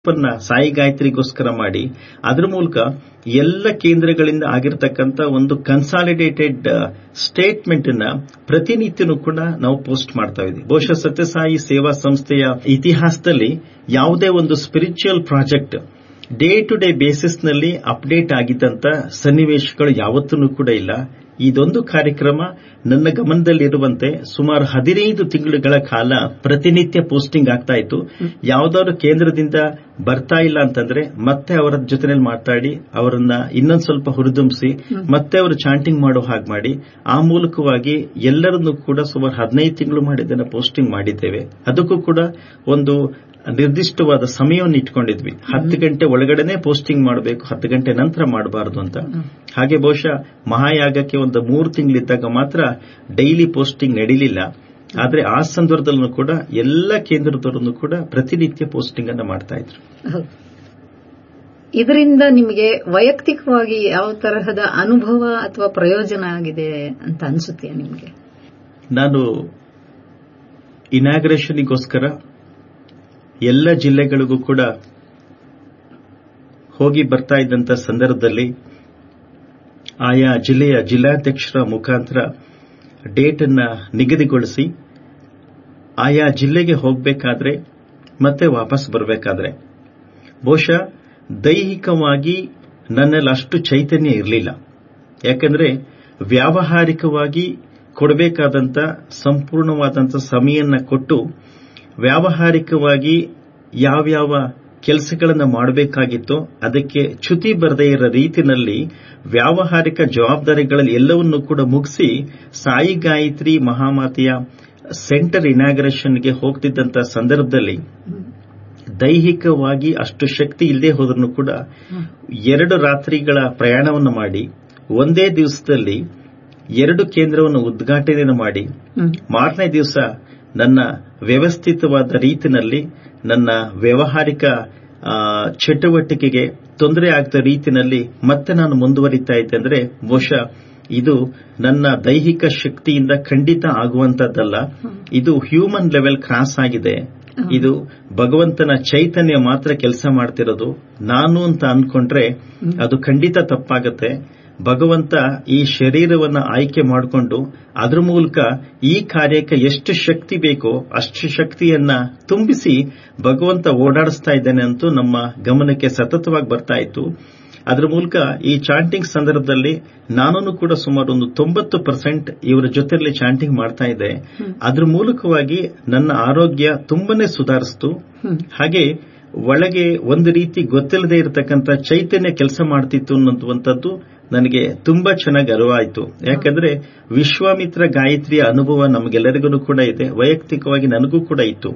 ನ್ನ ಸಾಯಿ ಗಾಯತ್ರಿಗೋಸ್ಕರ ಮಾಡಿ ಅದರ ಮೂಲಕ ಎಲ್ಲ ಕೇಂದ್ರಗಳಿಂದ ಆಗಿರತಕ್ಕಂತ ಒಂದು ಕನ್ಸಾಲಿಡೇಟೆಡ್ ಸ್ಟೇಟ್ಮೆಂಟ್ ನ ಪ್ರತಿನಿತ್ಯನೂ ಕೂಡ ನಾವು ಪೋಸ್ಟ್ ಮಾಡ್ತಾ ಇದ್ದೀವಿ ಬಹುಶಃ ಸತ್ಯಸಾಯಿ ಸೇವಾ ಸಂಸ್ಥೆಯ ಇತಿಹಾಸದಲ್ಲಿ ಯಾವುದೇ ಒಂದು spiritual project day to day ಬೇಸಿಸ್ನಲ್ಲಿ ಅಪ್ಡೇಟ್ ಆಗಿದ್ದಂತ ಸನ್ನಿವೇಶಗಳು ಯಾವತ್ತೂ ಕೂಡ ಇಲ್ಲ ಇದೊಂದು ಕಾರ್ಯಕ್ರಮ ನನ್ನ ಗಮನದಲ್ಲಿರುವಂತೆ ಸುಮಾರು ಹದಿನೈದು ತಿಂಗಳುಗಳ ಕಾಲ ಪ್ರತಿನಿತ್ಯ ಪೋಸ್ಟಿಂಗ್ ಆಗ್ತಾ ಇತ್ತು ಯಾವ್ದಾದ್ರು ಕೇಂದ್ರದಿಂದ ಬರ್ತಾ ಇಲ್ಲ ಅಂತಂದ್ರೆ ಮತ್ತೆ ಅವರ ಜೊತೆನಲ್ಲಿ ಮಾತಾಡಿ ಅವರನ್ನ ಇನ್ನೊಂದು ಸ್ವಲ್ಪ ಹುರಿದುಂಬಿಸಿ ಮತ್ತೆ ಅವರು ಚಾಂಟಿಂಗ್ ಮಾಡೋ ಹಾಗೆ ಮಾಡಿ ಆ ಮೂಲಕವಾಗಿ ಎಲ್ಲರನ್ನೂ ಕೂಡ ಸುಮಾರು ಹದಿನೈದು ತಿಂಗಳು ಮಾಡಿದ್ದನ್ನ ಪೋಸ್ಟಿಂಗ್ ಮಾಡಿದ್ದೇವೆ ಅದಕ್ಕೂ ಕೂಡ ಒಂದು ನಿರ್ದಿಷ್ಟವಾದ ಸಮಯವನ್ನು ಇಟ್ಕೊಂಡಿದ್ವಿ ಹತ್ತು ಗಂಟೆ ಒಳಗಡೆನೆ ಪೋಸ್ಟಿಂಗ್ ಮಾಡಬೇಕು ಹತ್ತು ಗಂಟೆ ನಂತರ ಮಾಡಬಾರದು ಅಂತ ಹಾಗೆ ಬಹುಶಃ ಮಹಾಯಾಗಕ್ಕೆ ಒಂದು ಮೂರು ತಿಂಗಳಿದ್ದಾಗ ಮಾತ್ರ ಡೈಲಿ ಪೋಸ್ಟಿಂಗ್ ನಡೀಲಿಲ್ಲ ಆದ್ರೆ ಆ ಸಂದರ್ಭದಲ್ಲೂ ಕೂಡ ಎಲ್ಲ ಕೇಂದ್ರದವರನ್ನು ಕೂಡ ಪ್ರತಿನಿತ್ಯ ಪೋಸ್ಟಿಂಗ್ ಅನ್ನು ಮಾಡ್ತಾ ಇದ್ರು ಇದರಿಂದ ನಿಮಗೆ ವೈಯಕ್ತಿಕವಾಗಿ ಯಾವ ತರಹದ ಅನುಭವ ಅಥವಾ ಪ್ರಯೋಜನ ಆಗಿದೆ ಅಂತ ಅನ್ಸುತ್ತೆ ನಿಮಗೆ ನಾನು ಇನಾಗ್ರೇಷನ್ಗೋಸ್ಕರ ಎಲ್ಲ ಜಿಲ್ಲೆಗಳಿಗೂ ಕೂಡ ಹೋಗಿ ಬರ್ತಾ ಇದ್ದಂತ ಸಂದರ್ಭದಲ್ಲಿ ಆಯಾ ಜಿಲ್ಲೆಯ ಜಿಲ್ಲಾಧ್ಯಕ್ಷರ ಮುಖಾಂತರ ಡೇಟ್ ಅನ್ನ ನಿಗದಿಗೊಳಿಸಿ ಆಯಾ ಜಿಲ್ಲೆಗೆ ಹೋಗಬೇಕಾದ್ರೆ ಮತ್ತೆ ವಾಪಸ್ ಬರಬೇಕಾದ್ರೆ ಬಹುಶಃ ದೈಹಿಕವಾಗಿ ನನ್ನಲ್ಲಿ ಅಷ್ಟು ಚೈತನ್ಯ ಇರಲಿಲ್ಲ ಯಾಕಂದ್ರೆ ವ್ಯಾವಹಾರಿಕವಾಗಿ ಕೊಡಬೇಕಾದಂತ ಸಂಪೂರ್ಣವಾದಂತ ಸಮಯನ್ನ ಕೊಟ್ಟು ವ್ಯಾವಹಾರಿಕವಾಗಿ ಯಾವ್ಯಾವ ಕೆಲಸಗಳನ್ನು ಮಾಡಬೇಕಾಗಿತ್ತೋ ಅದಕ್ಕೆ ಚ್ಯುತಿ ಬರದೇ ಇರೋ ರೀತಿಯಲ್ಲಿ ವ್ಯಾವಹಾರಿಕ ಜವಾಬ್ದಾರಿಗಳಲ್ಲಿ ಎಲ್ಲವನ್ನೂ ಕೂಡ ಮುಗಿಸಿ ಸಾಯಿ ಗಾಯತ್ರಿ ಮಹಾಮಾತೆಯ ಸೆಂಟರ್ ಇನಾಗ್ರೇಷನ್ಗೆ ಹೋಗ್ತಿದ್ದಂತ ಸಂದರ್ಭದಲ್ಲಿ ದೈಹಿಕವಾಗಿ ಅಷ್ಟು ಶಕ್ತಿ ಇಲ್ಲದೆ ಹೋದ್ರೂ ಕೂಡ ಎರಡು ರಾತ್ರಿಗಳ ಪ್ರಯಾಣವನ್ನು ಮಾಡಿ ಒಂದೇ ದಿವಸದಲ್ಲಿ ಎರಡು ಕೇಂದ್ರವನ್ನು ಉದ್ಘಾಟನೆಯನ್ನು ಮಾಡಿ ಮಾರನೇ ದಿವಸ ನನ್ನ ವ್ಯವಸ್ಥಿತವಾದ ರೀತಿಯಲ್ಲಿ ನನ್ನ ವ್ಯವಹಾರಿಕ ಚಟುವಟಿಕೆಗೆ ತೊಂದರೆ ಆಗದ ರೀತಿಯಲ್ಲಿ ಮತ್ತೆ ನಾನು ಮುಂದುವರಿತಾ ಇದ್ದೆ ಅಂದ್ರೆ ಬಹುಶಃ ಇದು ನನ್ನ ದೈಹಿಕ ಶಕ್ತಿಯಿಂದ ಖಂಡಿತ ಆಗುವಂತದ್ದಲ್ಲ ಇದು ಹ್ಯೂಮನ್ ಲೆವೆಲ್ ಕ್ರಾಸ್ ಆಗಿದೆ ಇದು ಭಗವಂತನ ಚೈತನ್ಯ ಮಾತ್ರ ಕೆಲಸ ಮಾಡ್ತಿರೋದು ನಾನು ಅಂತ ಅನ್ಕೊಂಡ್ರೆ ಅದು ಖಂಡಿತ ತಪ್ಪಾಗತ್ತೆ ಭಗವಂತ ಈ ಶರೀರವನ್ನ ಆಯ್ಕೆ ಮಾಡಿಕೊಂಡು ಅದರ ಮೂಲಕ ಈ ಕಾರ್ಯಕ್ಕೆ ಎಷ್ಟು ಶಕ್ತಿ ಬೇಕೋ ಅಷ್ಟು ಶಕ್ತಿಯನ್ನ ತುಂಬಿಸಿ ಭಗವಂತ ಓಡಾಡಿಸ್ತಾ ಇದ್ದಾನೆ ಅಂತೂ ನಮ್ಮ ಗಮನಕ್ಕೆ ಸತತವಾಗಿ ಬರ್ತಾ ಇತ್ತು ಅದರ ಮೂಲಕ ಈ ಚಾಂಟಿಂಗ್ ಸಂದರ್ಭದಲ್ಲಿ ನಾನು ಕೂಡ ಸುಮಾರು ಒಂದು ತೊಂಬತ್ತು ಪರ್ಸೆಂಟ್ ಇವರ ಜೊತೆಯಲ್ಲಿ ಚಾಂಟಿಂಗ್ ಮಾಡ್ತಾ ಇದ್ದೆ ಅದ್ರ ಮೂಲಕವಾಗಿ ನನ್ನ ಆರೋಗ್ಯ ತುಂಬಾನೇ ಸುಧಾರಿಸ್ತು ಹಾಗೆ ಒಳಗೆ ಒಂದು ರೀತಿ ಗೊತ್ತಿಲ್ಲದೆ ಇರತಕ್ಕಂತ ಚೈತನ್ಯ ಕೆಲಸ ಮಾಡ್ತಿತ್ತು ಅನ್ನುವಂಥದ್ದು ನನಗೆ ತುಂಬಾ ಚೆನ್ನಾಗಿ ಅರಿವಾಯಿತು ಯಾಕಂದ್ರೆ ವಿಶ್ವಾಮಿತ್ರ ಗಾಯತ್ರಿಯ ಅನುಭವ ನಮಗೆಲ್ಲರಿಗೂ ಕೂಡ ಇದೆ ವೈಯಕ್ತಿಕವಾಗಿ ನನಗೂ ಕೂಡ ಇತ್ತು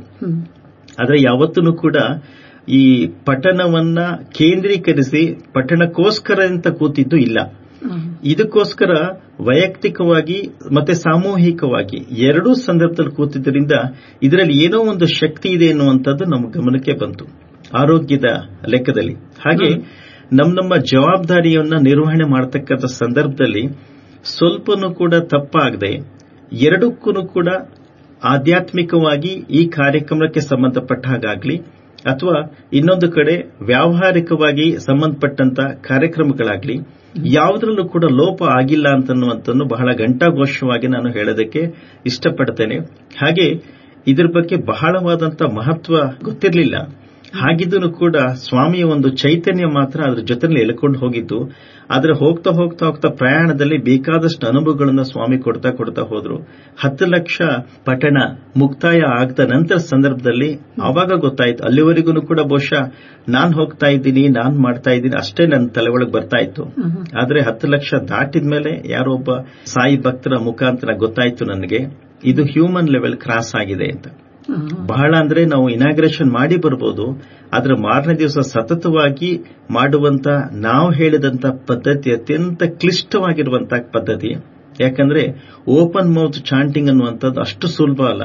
ಆದರೆ ಯಾವತ್ತೂ ಕೂಡ ಈ ಪಠಣವನ್ನ ಕೇಂದ್ರೀಕರಿಸಿ ಪಠಣಕ್ಕೋಸ್ಕರ ಅಂತ ಕೂತಿದ್ದು ಇಲ್ಲ ಇದಕ್ಕೋಸ್ಕರ ವೈಯಕ್ತಿಕವಾಗಿ ಮತ್ತೆ ಸಾಮೂಹಿಕವಾಗಿ ಎರಡೂ ಸಂದರ್ಭದಲ್ಲಿ ಕೂತಿದ್ದರಿಂದ ಇದರಲ್ಲಿ ಏನೋ ಒಂದು ಶಕ್ತಿ ಇದೆ ಎನ್ನುವಂಥದ್ದು ನಮ್ಮ ಗಮನಕ್ಕೆ ಬಂತು ಆರೋಗ್ಯದ ಲೆಕ್ಕದಲ್ಲಿ ಹಾಗೆ ನಮ್ಮ ನಮ್ಮ ಜವಾಬ್ದಾರಿಯನ್ನ ನಿರ್ವಹಣೆ ಮಾಡತಕ್ಕಂಥ ಸಂದರ್ಭದಲ್ಲಿ ಸ್ವಲ್ಪನೂ ಕೂಡ ತಪ್ಪಾಗದೆ ಎರಡಕ್ಕೂ ಕೂಡ ಆಧ್ಯಾತ್ಮಿಕವಾಗಿ ಈ ಕಾರ್ಯಕ್ರಮಕ್ಕೆ ಸಂಬಂಧಪಟ್ಟ ಹಾಗಾಗ್ಲಿ ಅಥವಾ ಇನ್ನೊಂದು ಕಡೆ ವ್ಯಾವಹಾರಿಕವಾಗಿ ಸಂಬಂಧಪಟ್ಟಂತ ಕಾರ್ಯಕ್ರಮಗಳಾಗ್ಲಿ ಯಾವುದರಲ್ಲೂ ಕೂಡ ಲೋಪ ಆಗಿಲ್ಲ ಅಂತನ್ನುವಂಥನ್ನು ಬಹಳ ಘಂಟಾಘೋಷವಾಗಿ ನಾನು ಹೇಳೋದಕ್ಕೆ ಇಷ್ಟಪಡ್ತೇನೆ ಹಾಗೆ ಇದರ ಬಗ್ಗೆ ಬಹಳವಾದಂತ ಮಹತ್ವ ಗೊತ್ತಿರಲಿಲ್ಲ ಹಾಗಿದ್ದೂ ಕೂಡ ಸ್ವಾಮಿಯ ಒಂದು ಚೈತನ್ಯ ಮಾತ್ರ ಅದರ ಜೊತೆಯಲ್ಲಿ ಎಳ್ಕೊಂಡು ಹೋಗಿದ್ದು ಆದರೆ ಹೋಗ್ತಾ ಹೋಗ್ತಾ ಹೋಗ್ತಾ ಪ್ರಯಾಣದಲ್ಲಿ ಬೇಕಾದಷ್ಟು ಅನುಭವಗಳನ್ನು ಸ್ವಾಮಿ ಕೊಡ್ತಾ ಕೊಡ್ತಾ ಹೋದ್ರು ಹತ್ತು ಲಕ್ಷ ಪಠಣ ಮುಕ್ತಾಯ ಆಗದ ನಂತರ ಸಂದರ್ಭದಲ್ಲಿ ಆವಾಗ ಗೊತ್ತಾಯ್ತು ಅಲ್ಲಿವರೆಗೂ ಕೂಡ ಬಹುಶಃ ನಾನ್ ಹೋಗ್ತಾ ಇದ್ದೀನಿ ನಾನ್ ಮಾಡ್ತಾ ಇದ್ದೀನಿ ಅಷ್ಟೇ ನನ್ನ ತಲೆ ಒಳಗೆ ಬರ್ತಾ ಇತ್ತು ಆದ್ರೆ ಹತ್ತು ಲಕ್ಷ ದಾಟಿದ ಮೇಲೆ ಯಾರೋ ಒಬ್ಬ ಸಾಯಿ ಭಕ್ತರ ಮುಖಾಂತರ ಗೊತ್ತಾಯ್ತು ನನಗೆ ಇದು ಹ್ಯೂಮನ್ ಲೆವೆಲ್ ಕ್ರಾಸ್ ಆಗಿದೆ ಅಂತ ಬಹಳ ಅಂದ್ರೆ ನಾವು ಇನಾಗ್ರೇಷನ್ ಮಾಡಿ ಬರ್ಬೋದು ಆದ್ರೆ ಮಾರನೇ ದಿವಸ ಸತತವಾಗಿ ಮಾಡುವಂತ ನಾವು ಹೇಳಿದಂತ ಪದ್ಧತಿ ಅತ್ಯಂತ ಕ್ಲಿಷ್ಟವಾಗಿರುವಂತಹ ಪದ್ಧತಿ ಯಾಕಂದ್ರೆ ಓಪನ್ ಮೌತ್ ಚಾಂಟಿಂಗ್ ಅನ್ನುವಂಥದ್ದು ಅಷ್ಟು ಸುಲಭ ಅಲ್ಲ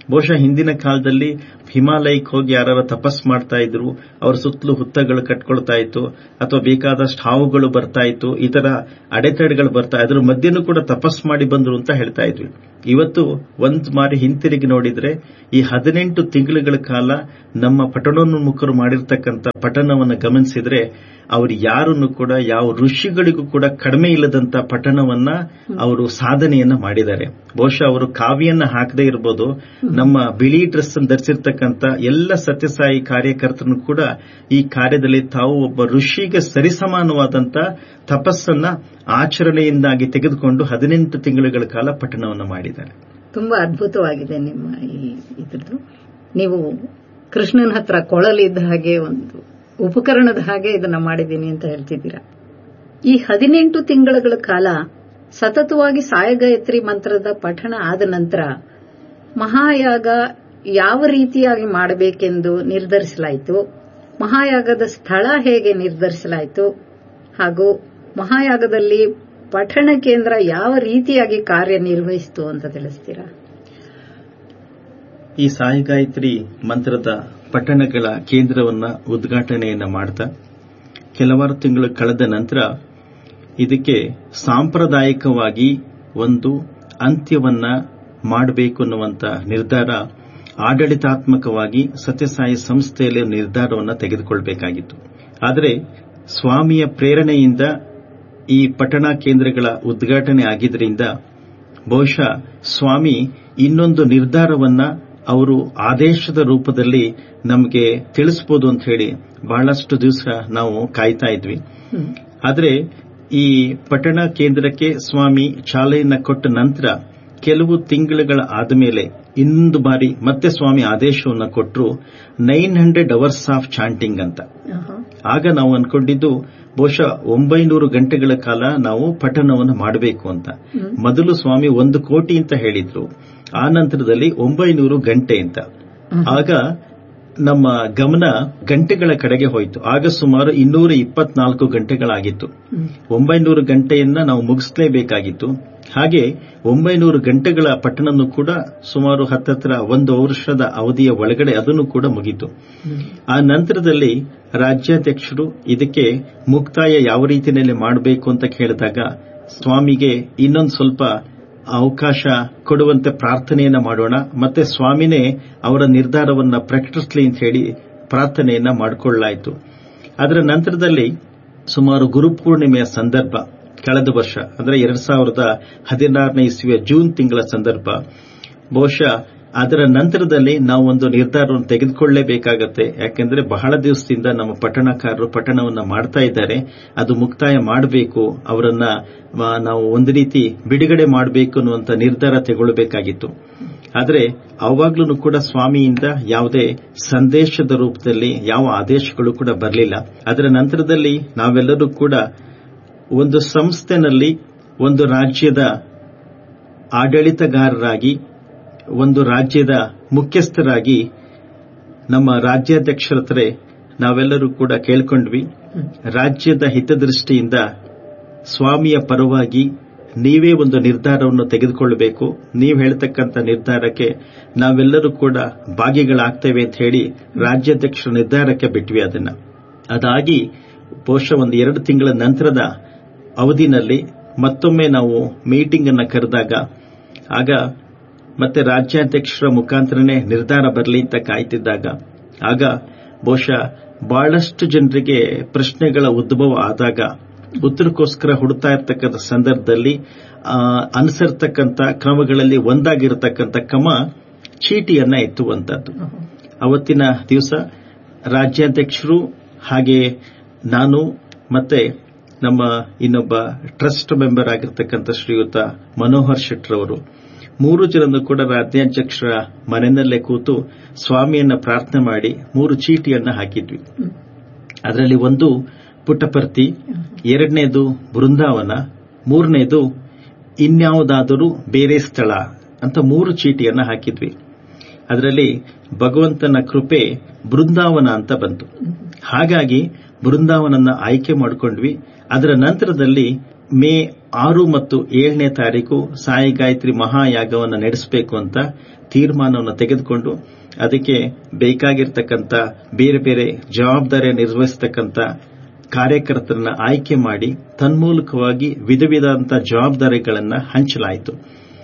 ಬಹುಶಃ ಹಿಂದಿನ ಕಾಲದಲ್ಲಿ ಹಿಮಾಲಯಕ್ಕೆ ಹೋಗಿ ಯಾರು ತಪಸ್ ಮಾಡ್ತಾ ಇದ್ರು ಅವ್ರ ಸುತ್ತಲೂ ಹುತ್ತಗಳು ಕಟ್ಕೊಳ್ತಾ ಇತ್ತು ಅಥವಾ ಬೇಕಾದಷ್ಟು ಹಾವುಗಳು ಬರ್ತಾ ಇತ್ತು ಈ ತರ ಅಡೆತಡೆಗಳು ಬರ್ತಾ ಅದ್ರ ಮಧ್ಯನೂ ಕೂಡ ತಪಸ್ ಮಾಡಿ ಬಂದ್ರು ಅಂತ ಹೇಳ್ತಾ ಇದ್ವಿ ಇವತ್ತು ಒಂದ್ ಮಾರಿ ಹಿಂತಿರುಗಿ ನೋಡಿದ್ರೆ ಈ ಹದಿನೆಂಟು ತಿಂಗಳುಗಳ ಕಾಲ ನಮ್ಮ ಪಠಣೋನ್ಮುಖರು ಮಾಡಿರ್ತಕ್ಕಂಥ ಪಠಣವನ್ನು ಗಮನಿಸಿದ್ರೆ ಅವರು ಯಾರನ್ನು ಕೂಡ ಯಾವ ಋಷಿಗಳಿಗೂ ಕೂಡ ಕಡಿಮೆ ಇಲ್ಲದಂತ ಪಠಣವನ್ನ ಅವರು ಸಾಧನೆಯನ್ನ ಮಾಡಿದ್ದಾರೆ ಬಹುಶಃ ಅವರು ಕಾವಿಯನ್ನ ಹಾಕದೇ ಇರಬಹುದು ನಮ್ಮ ಬಿಳಿ ಡ್ರೆಸ್ ಅನ್ನು ಧರಿಸಿರ್ತಕ್ಕಂಥ ಎಲ್ಲ ಸತ್ಯಸಾಯಿ ಕಾರ್ಯಕರ್ತರು ಕೂಡ ಈ ಕಾರ್ಯದಲ್ಲಿ ತಾವು ಒಬ್ಬ ಋಷಿಗೆ ಸರಿಸಮಾನವಾದಂತ ತಪಸ್ಸನ್ನ ಆಚರಣೆಯಿಂದಾಗಿ ತೆಗೆದುಕೊಂಡು ಹದಿನೆಂಟು ತಿಂಗಳುಗಳ ಕಾಲ ಪಠಣವನ್ನು ಮಾಡಿದ್ದಾರೆ ತುಂಬಾ ಅದ್ಭುತವಾಗಿದೆ ನಿಮ್ಮ ಈ ಇದ್ರದ್ದು ನೀವು ಕೃಷ್ಣನ ಹತ್ರ ಕೊಳಲಿದ್ದ ಹಾಗೆ ಒಂದು ಉಪಕರಣದ ಹಾಗೆ ಇದನ್ನ ಮಾಡಿದ್ದೀನಿ ಅಂತ ಹೇಳ್ತಿದ್ದೀರಾ ಈ ಹದಿನೆಂಟು ತಿಂಗಳ ಕಾಲ ಸತತವಾಗಿ ಸಾಯಗಾಯತ್ರಿ ಮಂತ್ರದ ಪಠಣ ಆದ ನಂತರ ಮಹಾಯಾಗ ಯಾವ ರೀತಿಯಾಗಿ ಮಾಡಬೇಕೆಂದು ನಿರ್ಧರಿಸಲಾಯಿತು ಮಹಾಯಾಗದ ಸ್ಥಳ ಹೇಗೆ ನಿರ್ಧರಿಸಲಾಯಿತು ಹಾಗೂ ಮಹಾಯಾಗದಲ್ಲಿ ಪಠಣ ಕೇಂದ್ರ ಯಾವ ರೀತಿಯಾಗಿ ಕಾರ್ಯನಿರ್ವಹಿಸಿತು ಅಂತ ತಿಳಿಸ್ತೀರಾ ಈ ಸಾಯಿಗಾಯತ್ರಿ ಮಂತ್ರದ ಪಟ್ಟಣಗಳ ಕೇಂದ್ರವನ್ನ ಉದ್ಘಾಟನೆಯನ್ನ ಮಾಡ್ತಾ ಕೆಲವಾರು ತಿಂಗಳು ಕಳೆದ ನಂತರ ಇದಕ್ಕೆ ಸಾಂಪ್ರದಾಯಿಕವಾಗಿ ಒಂದು ಅಂತ್ಯವನ್ನ ಮಾಡಬೇಕು ಅನ್ನುವಂತ ನಿರ್ಧಾರ ಆಡಳಿತಾತ್ಮಕವಾಗಿ ಸತ್ಯಸಾಯಿ ಸಂಸ್ಥೆಯಲ್ಲಿ ನಿರ್ಧಾರವನ್ನು ತೆಗೆದುಕೊಳ್ಳಬೇಕಾಗಿತ್ತು ಆದರೆ ಸ್ವಾಮಿಯ ಪ್ರೇರಣೆಯಿಂದ ಈ ಪಟ್ಟಣ ಕೇಂದ್ರಗಳ ಉದ್ಘಾಟನೆ ಆಗಿದ್ದರಿಂದ ಬಹುಶಃ ಸ್ವಾಮಿ ಇನ್ನೊಂದು ನಿರ್ಧಾರವನ್ನ ಅವರು ಆದೇಶದ ರೂಪದಲ್ಲಿ ನಮಗೆ ತಿಳಿಸಬಹುದು ಅಂತ ಹೇಳಿ ಬಹಳಷ್ಟು ದಿವಸ ನಾವು ಕಾಯ್ತಾ ಇದ್ವಿ ಆದರೆ ಈ ಪಟ್ಟಣ ಕೇಂದ್ರಕ್ಕೆ ಸ್ವಾಮಿ ಚಾಲನೆಯನ್ನ ಕೊಟ್ಟ ನಂತರ ಕೆಲವು ತಿಂಗಳುಗಳ ಆದಮೇಲೆ ಇನ್ನೊಂದು ಬಾರಿ ಮತ್ತೆ ಸ್ವಾಮಿ ಆದೇಶವನ್ನು ಕೊಟ್ಟರು nine hundred hours of chanting ಅಂತ ಆಗ ನಾವು ಅನ್ಕೊಂಡಿದ್ದು ಬಹುಶಃ ಒಂಬೈನೂರು ಗಂಟೆಗಳ ಕಾಲ ನಾವು ಪಠಣವನ್ನು ಮಾಡಬೇಕು ಅಂತ ಮೊದಲು ಸ್ವಾಮಿ ಒಂದು ಕೋಟಿ ಅಂತ ಹೇಳಿದ್ರು ಆ ನಂತರದಲ್ಲಿ ಒಂಬೈನೂರು ಗಂಟೆ ಅಂತ ಆಗ ನಮ್ಮ ಗಮನ ಗಂಟೆಗಳ ಕಡೆಗೆ ಹೋಯಿತು ಆಗ ಸುಮಾರು ಇನ್ನೂರ ಇಪ್ಪತ್ನಾಲ್ಕು ಗಂಟೆಗಳಾಗಿತ್ತು ಒಂಬೈನೂರು ಗಂಟೆಯನ್ನ ನಾವು ಮುಗಿಸಲೇಬೇಕಾಗಿತ್ತು ಹಾಗೆ ಒಂಬೈನೂರು ಗಂಟೆಗಳ ಪಟ್ಟಣವನ್ನು ಕೂಡ ಸುಮಾರು ಹತ್ತತ್ರ ಒಂದು ವರ್ಷದ ಅವಧಿಯ ಒಳಗಡೆ ಅದನ್ನು ಕೂಡ ಮುಗಿತು ಆ ನಂತರದಲ್ಲಿ ರಾಜ್ಯಾಧ್ಯಕ್ಷರು ಇದಕ್ಕೆ ಮುಕ್ತಾಯ ಯಾವ ರೀತಿಯಲ್ಲಿ ಮಾಡಬೇಕು ಅಂತ ಕೇಳಿದಾಗ ಸ್ವಾಮಿಗೆ ಇನ್ನೊಂದು ಸ್ವಲ್ಪ ಅವಕಾಶ ಕೊಡುವಂತೆ ಪ್ರಾರ್ಥನೆಯನ್ನ ಮಾಡೋಣ ಮತ್ತೆ ಸ್ವಾಮಿನೇ ಅವರ ನಿರ್ಧಾರವನ್ನ ಪ್ರಕಟಿಸಲಿ ಅಂತ ಹೇಳಿ ಪ್ರಾರ್ಥನೆಯನ್ನ ಮಾಡಿಕೊಳ್ಳಲಾಯಿತು ಅದರ ನಂತರದಲ್ಲಿ ಸುಮಾರು ಗುರುಪೂರ್ಣಿಮೆಯ ಸಂದರ್ಭ ಕಳೆದ ವರ್ಷ ಅಂದ್ರೆ ಎರಡ್ ಸಾವಿರದ ಹದಿನಾರನೇ ಇಸ್ವಿಯ ಜೂನ್ ತಿಂಗಳ ಸಂದರ್ಭ ಬಹುಶಃ ಅದರ ನಂತರದಲ್ಲಿ ನಾವು ಒಂದು ನಿರ್ಧಾರವನ್ನು ತೆಗೆದುಕೊಳ್ಳಲೇಬೇಕಾಗತ್ತೆ ಯಾಕೆಂದ್ರೆ ಬಹಳ ದಿವಸದಿಂದ ನಮ್ಮ ಪಟ್ಟಣಕಾರರು ಪಟ್ಟಣವನ್ನ ಮಾಡ್ತಾ ಇದ್ದಾರೆ ಅದು ಮುಕ್ತಾಯ ಮಾಡಬೇಕು ಅವರನ್ನ ನಾವು ಒಂದು ರೀತಿ ಬಿಡುಗಡೆ ಮಾಡಬೇಕು ಅನ್ನುವಂತ ನಿರ್ಧಾರ ತೆಗೊಳ್ಳಬೇಕಾಗಿತ್ತು ಆದರೆ ಅವಾಗ್ಲೂ ಕೂಡ ಸ್ವಾಮಿಯಿಂದ ಯಾವುದೇ ಸಂದೇಶದ ರೂಪದಲ್ಲಿ ಯಾವ ಆದೇಶಗಳು ಕೂಡ ಬರಲಿಲ್ಲ ಅದರ ನಂತರದಲ್ಲಿ ನಾವೆಲ್ಲರೂ ಕೂಡ ಒಂದು ಸಂಸ್ಥೆನಲ್ಲಿ ಒಂದು ರಾಜ್ಯದ ಆಡಳಿತಗಾರರಾಗಿ ಒಂದು ರಾಜ್ಯದ ಮುಖ್ಯಸ್ಥರಾಗಿ ನಮ್ಮ ರಾಜ್ಯಾಧ್ಯಕ್ಷರ ಹತ್ರ ನಾವೆಲ್ಲರೂ ಕೂಡ ಕೇಳ್ಕೊಂಡ್ವಿ ರಾಜ್ಯದ ಹಿತದೃಷ್ಟಿಯಿಂದ ಸ್ವಾಮಿಯ ಪರವಾಗಿ ನೀವೇ ಒಂದು ನಿರ್ಧಾರವನ್ನು ತೆಗೆದುಕೊಳ್ಳಬೇಕು ನೀವು ಹೇಳ್ತಕ್ಕಂಥ ನಿರ್ಧಾರಕ್ಕೆ ನಾವೆಲ್ಲರೂ ಕೂಡ ಭಾಗಿಗಳಾಗ್ತೇವೆ ಅಂತ ಹೇಳಿ ರಾಜ್ಯಾಧ್ಯಕ್ಷರ ನಿರ್ಧಾರಕ್ಕೆ ಬಿಟ್ವಿ ಅದನ್ನ ಅದಾಗಿ ಬಹುಶಃ ಒಂದು ಎರಡು ತಿಂಗಳ ನಂತರದ ಅವಧಿನಲ್ಲಿ ಮತ್ತೊಮ್ಮೆ ನಾವು ಮೀಟಿಂಗ್ ಅನ್ನ ಕರೆದಾಗ ಆಗ ಮತ್ತೆ ರಾಜ್ಯಾಧ್ಯಕ್ಷರ ಮುಖಾಂತರನೇ ನಿರ್ಧಾರ ಬರಲಿ ಅಂತ ಕಾಯ್ತಿದ್ದಾಗ ಆಗ ಬಹುಶಃ ಬಹಳಷ್ಟು ಜನರಿಗೆ ಪ್ರಶ್ನೆಗಳ ಉದ್ಭವ ಆದಾಗ ಉತ್ತರಕ್ಕೋಸ್ಕರ ಹುಡುತಾ ಇರತಕ್ಕಂಥ ಸಂದರ್ಭದಲ್ಲಿ ಅನುಸರ್ತಕ್ಕಂಥ ಕ್ರಮಗಳಲ್ಲಿ ಒಂದಾಗಿರತಕ್ಕಂಥ ಕ್ರಮ ಚೀಟಿಯನ್ನ ಎತ್ತುವಂತದ್ದು ಅವತ್ತಿನ ದಿವಸ ರಾಜ್ಯಾಧ್ಯಕ್ಷರು ಹಾಗೆ ನಾನು ಮತ್ತೆ ನಮ್ಮ ಇನ್ನೊಬ್ಬ ಟ್ರಸ್ಟ್ ಮೆಂಬರ್ ಆಗಿರ್ತಕ್ಕಂಥ ಶ್ರೀಯುತ ಮನೋಹರ್ ಶೆಟ್ರವರು ಮೂರು ಜನರು ಕೂಡ ರಾಜ್ಯಾಧ್ಯಕ್ಷರ ಮನೆಯಲ್ಲೇ ಕೂತು ಸ್ವಾಮಿಯನ್ನ ಪ್ರಾರ್ಥನೆ ಮಾಡಿ ಮೂರು ಚೀಟಿಯನ್ನ ಹಾಕಿದ್ವಿ ಅದರಲ್ಲಿ ಒಂದು ಪುಟ್ಟಪರ್ತಿ ಎರಡನೇದು ಬೃಂದಾವನ ಮೂರನೇದು ಇನ್ಯಾವುದಾದರೂ ಬೇರೆ ಸ್ಥಳ ಅಂತ ಮೂರು ಚೀಟಿಯನ್ನ ಹಾಕಿದ್ವಿ ಅದರಲ್ಲಿ ಭಗವಂತನ ಕೃಪೆ ಬೃಂದಾವನ ಅಂತ ಬಂತು ಹಾಗಾಗಿ ಬೃಂದಾವನನ್ನ ಆಯ್ಕೆ ಮಾಡಿಕೊಂಡ್ವಿ ಅದರ ನಂತರದಲ್ಲಿ ಮೇ ಆರು ಮತ್ತು ಏಳನೇ ತಾರೀಕು ಸಾಯಿ ಗಾಯತ್ರಿ ಮಹಾಯಾಗವನ್ನು ನಡೆಸಬೇಕು ಅಂತ ತೀರ್ಮಾನವನ್ನು ತೆಗೆದುಕೊಂಡು ಅದಕ್ಕೆ ಬೇಕಾಗಿರ್ತಕ್ಕಂಥ ಬೇರೆ ಬೇರೆ ಜವಾಬ್ದಾರಿ ನಿರ್ವಹಿಸತಕ್ಕಂಥ ಕಾರ್ಯಕರ್ತರನ್ನ ಆಯ್ಕೆ ಮಾಡಿ ತನ್ಮೂಲಕವಾಗಿ ವಿಧ ವಿಧವಾದಂಥ ಜವಾಬ್ದಾರಿಗಳನ್ನು ಹಂಚಲಾಯಿತು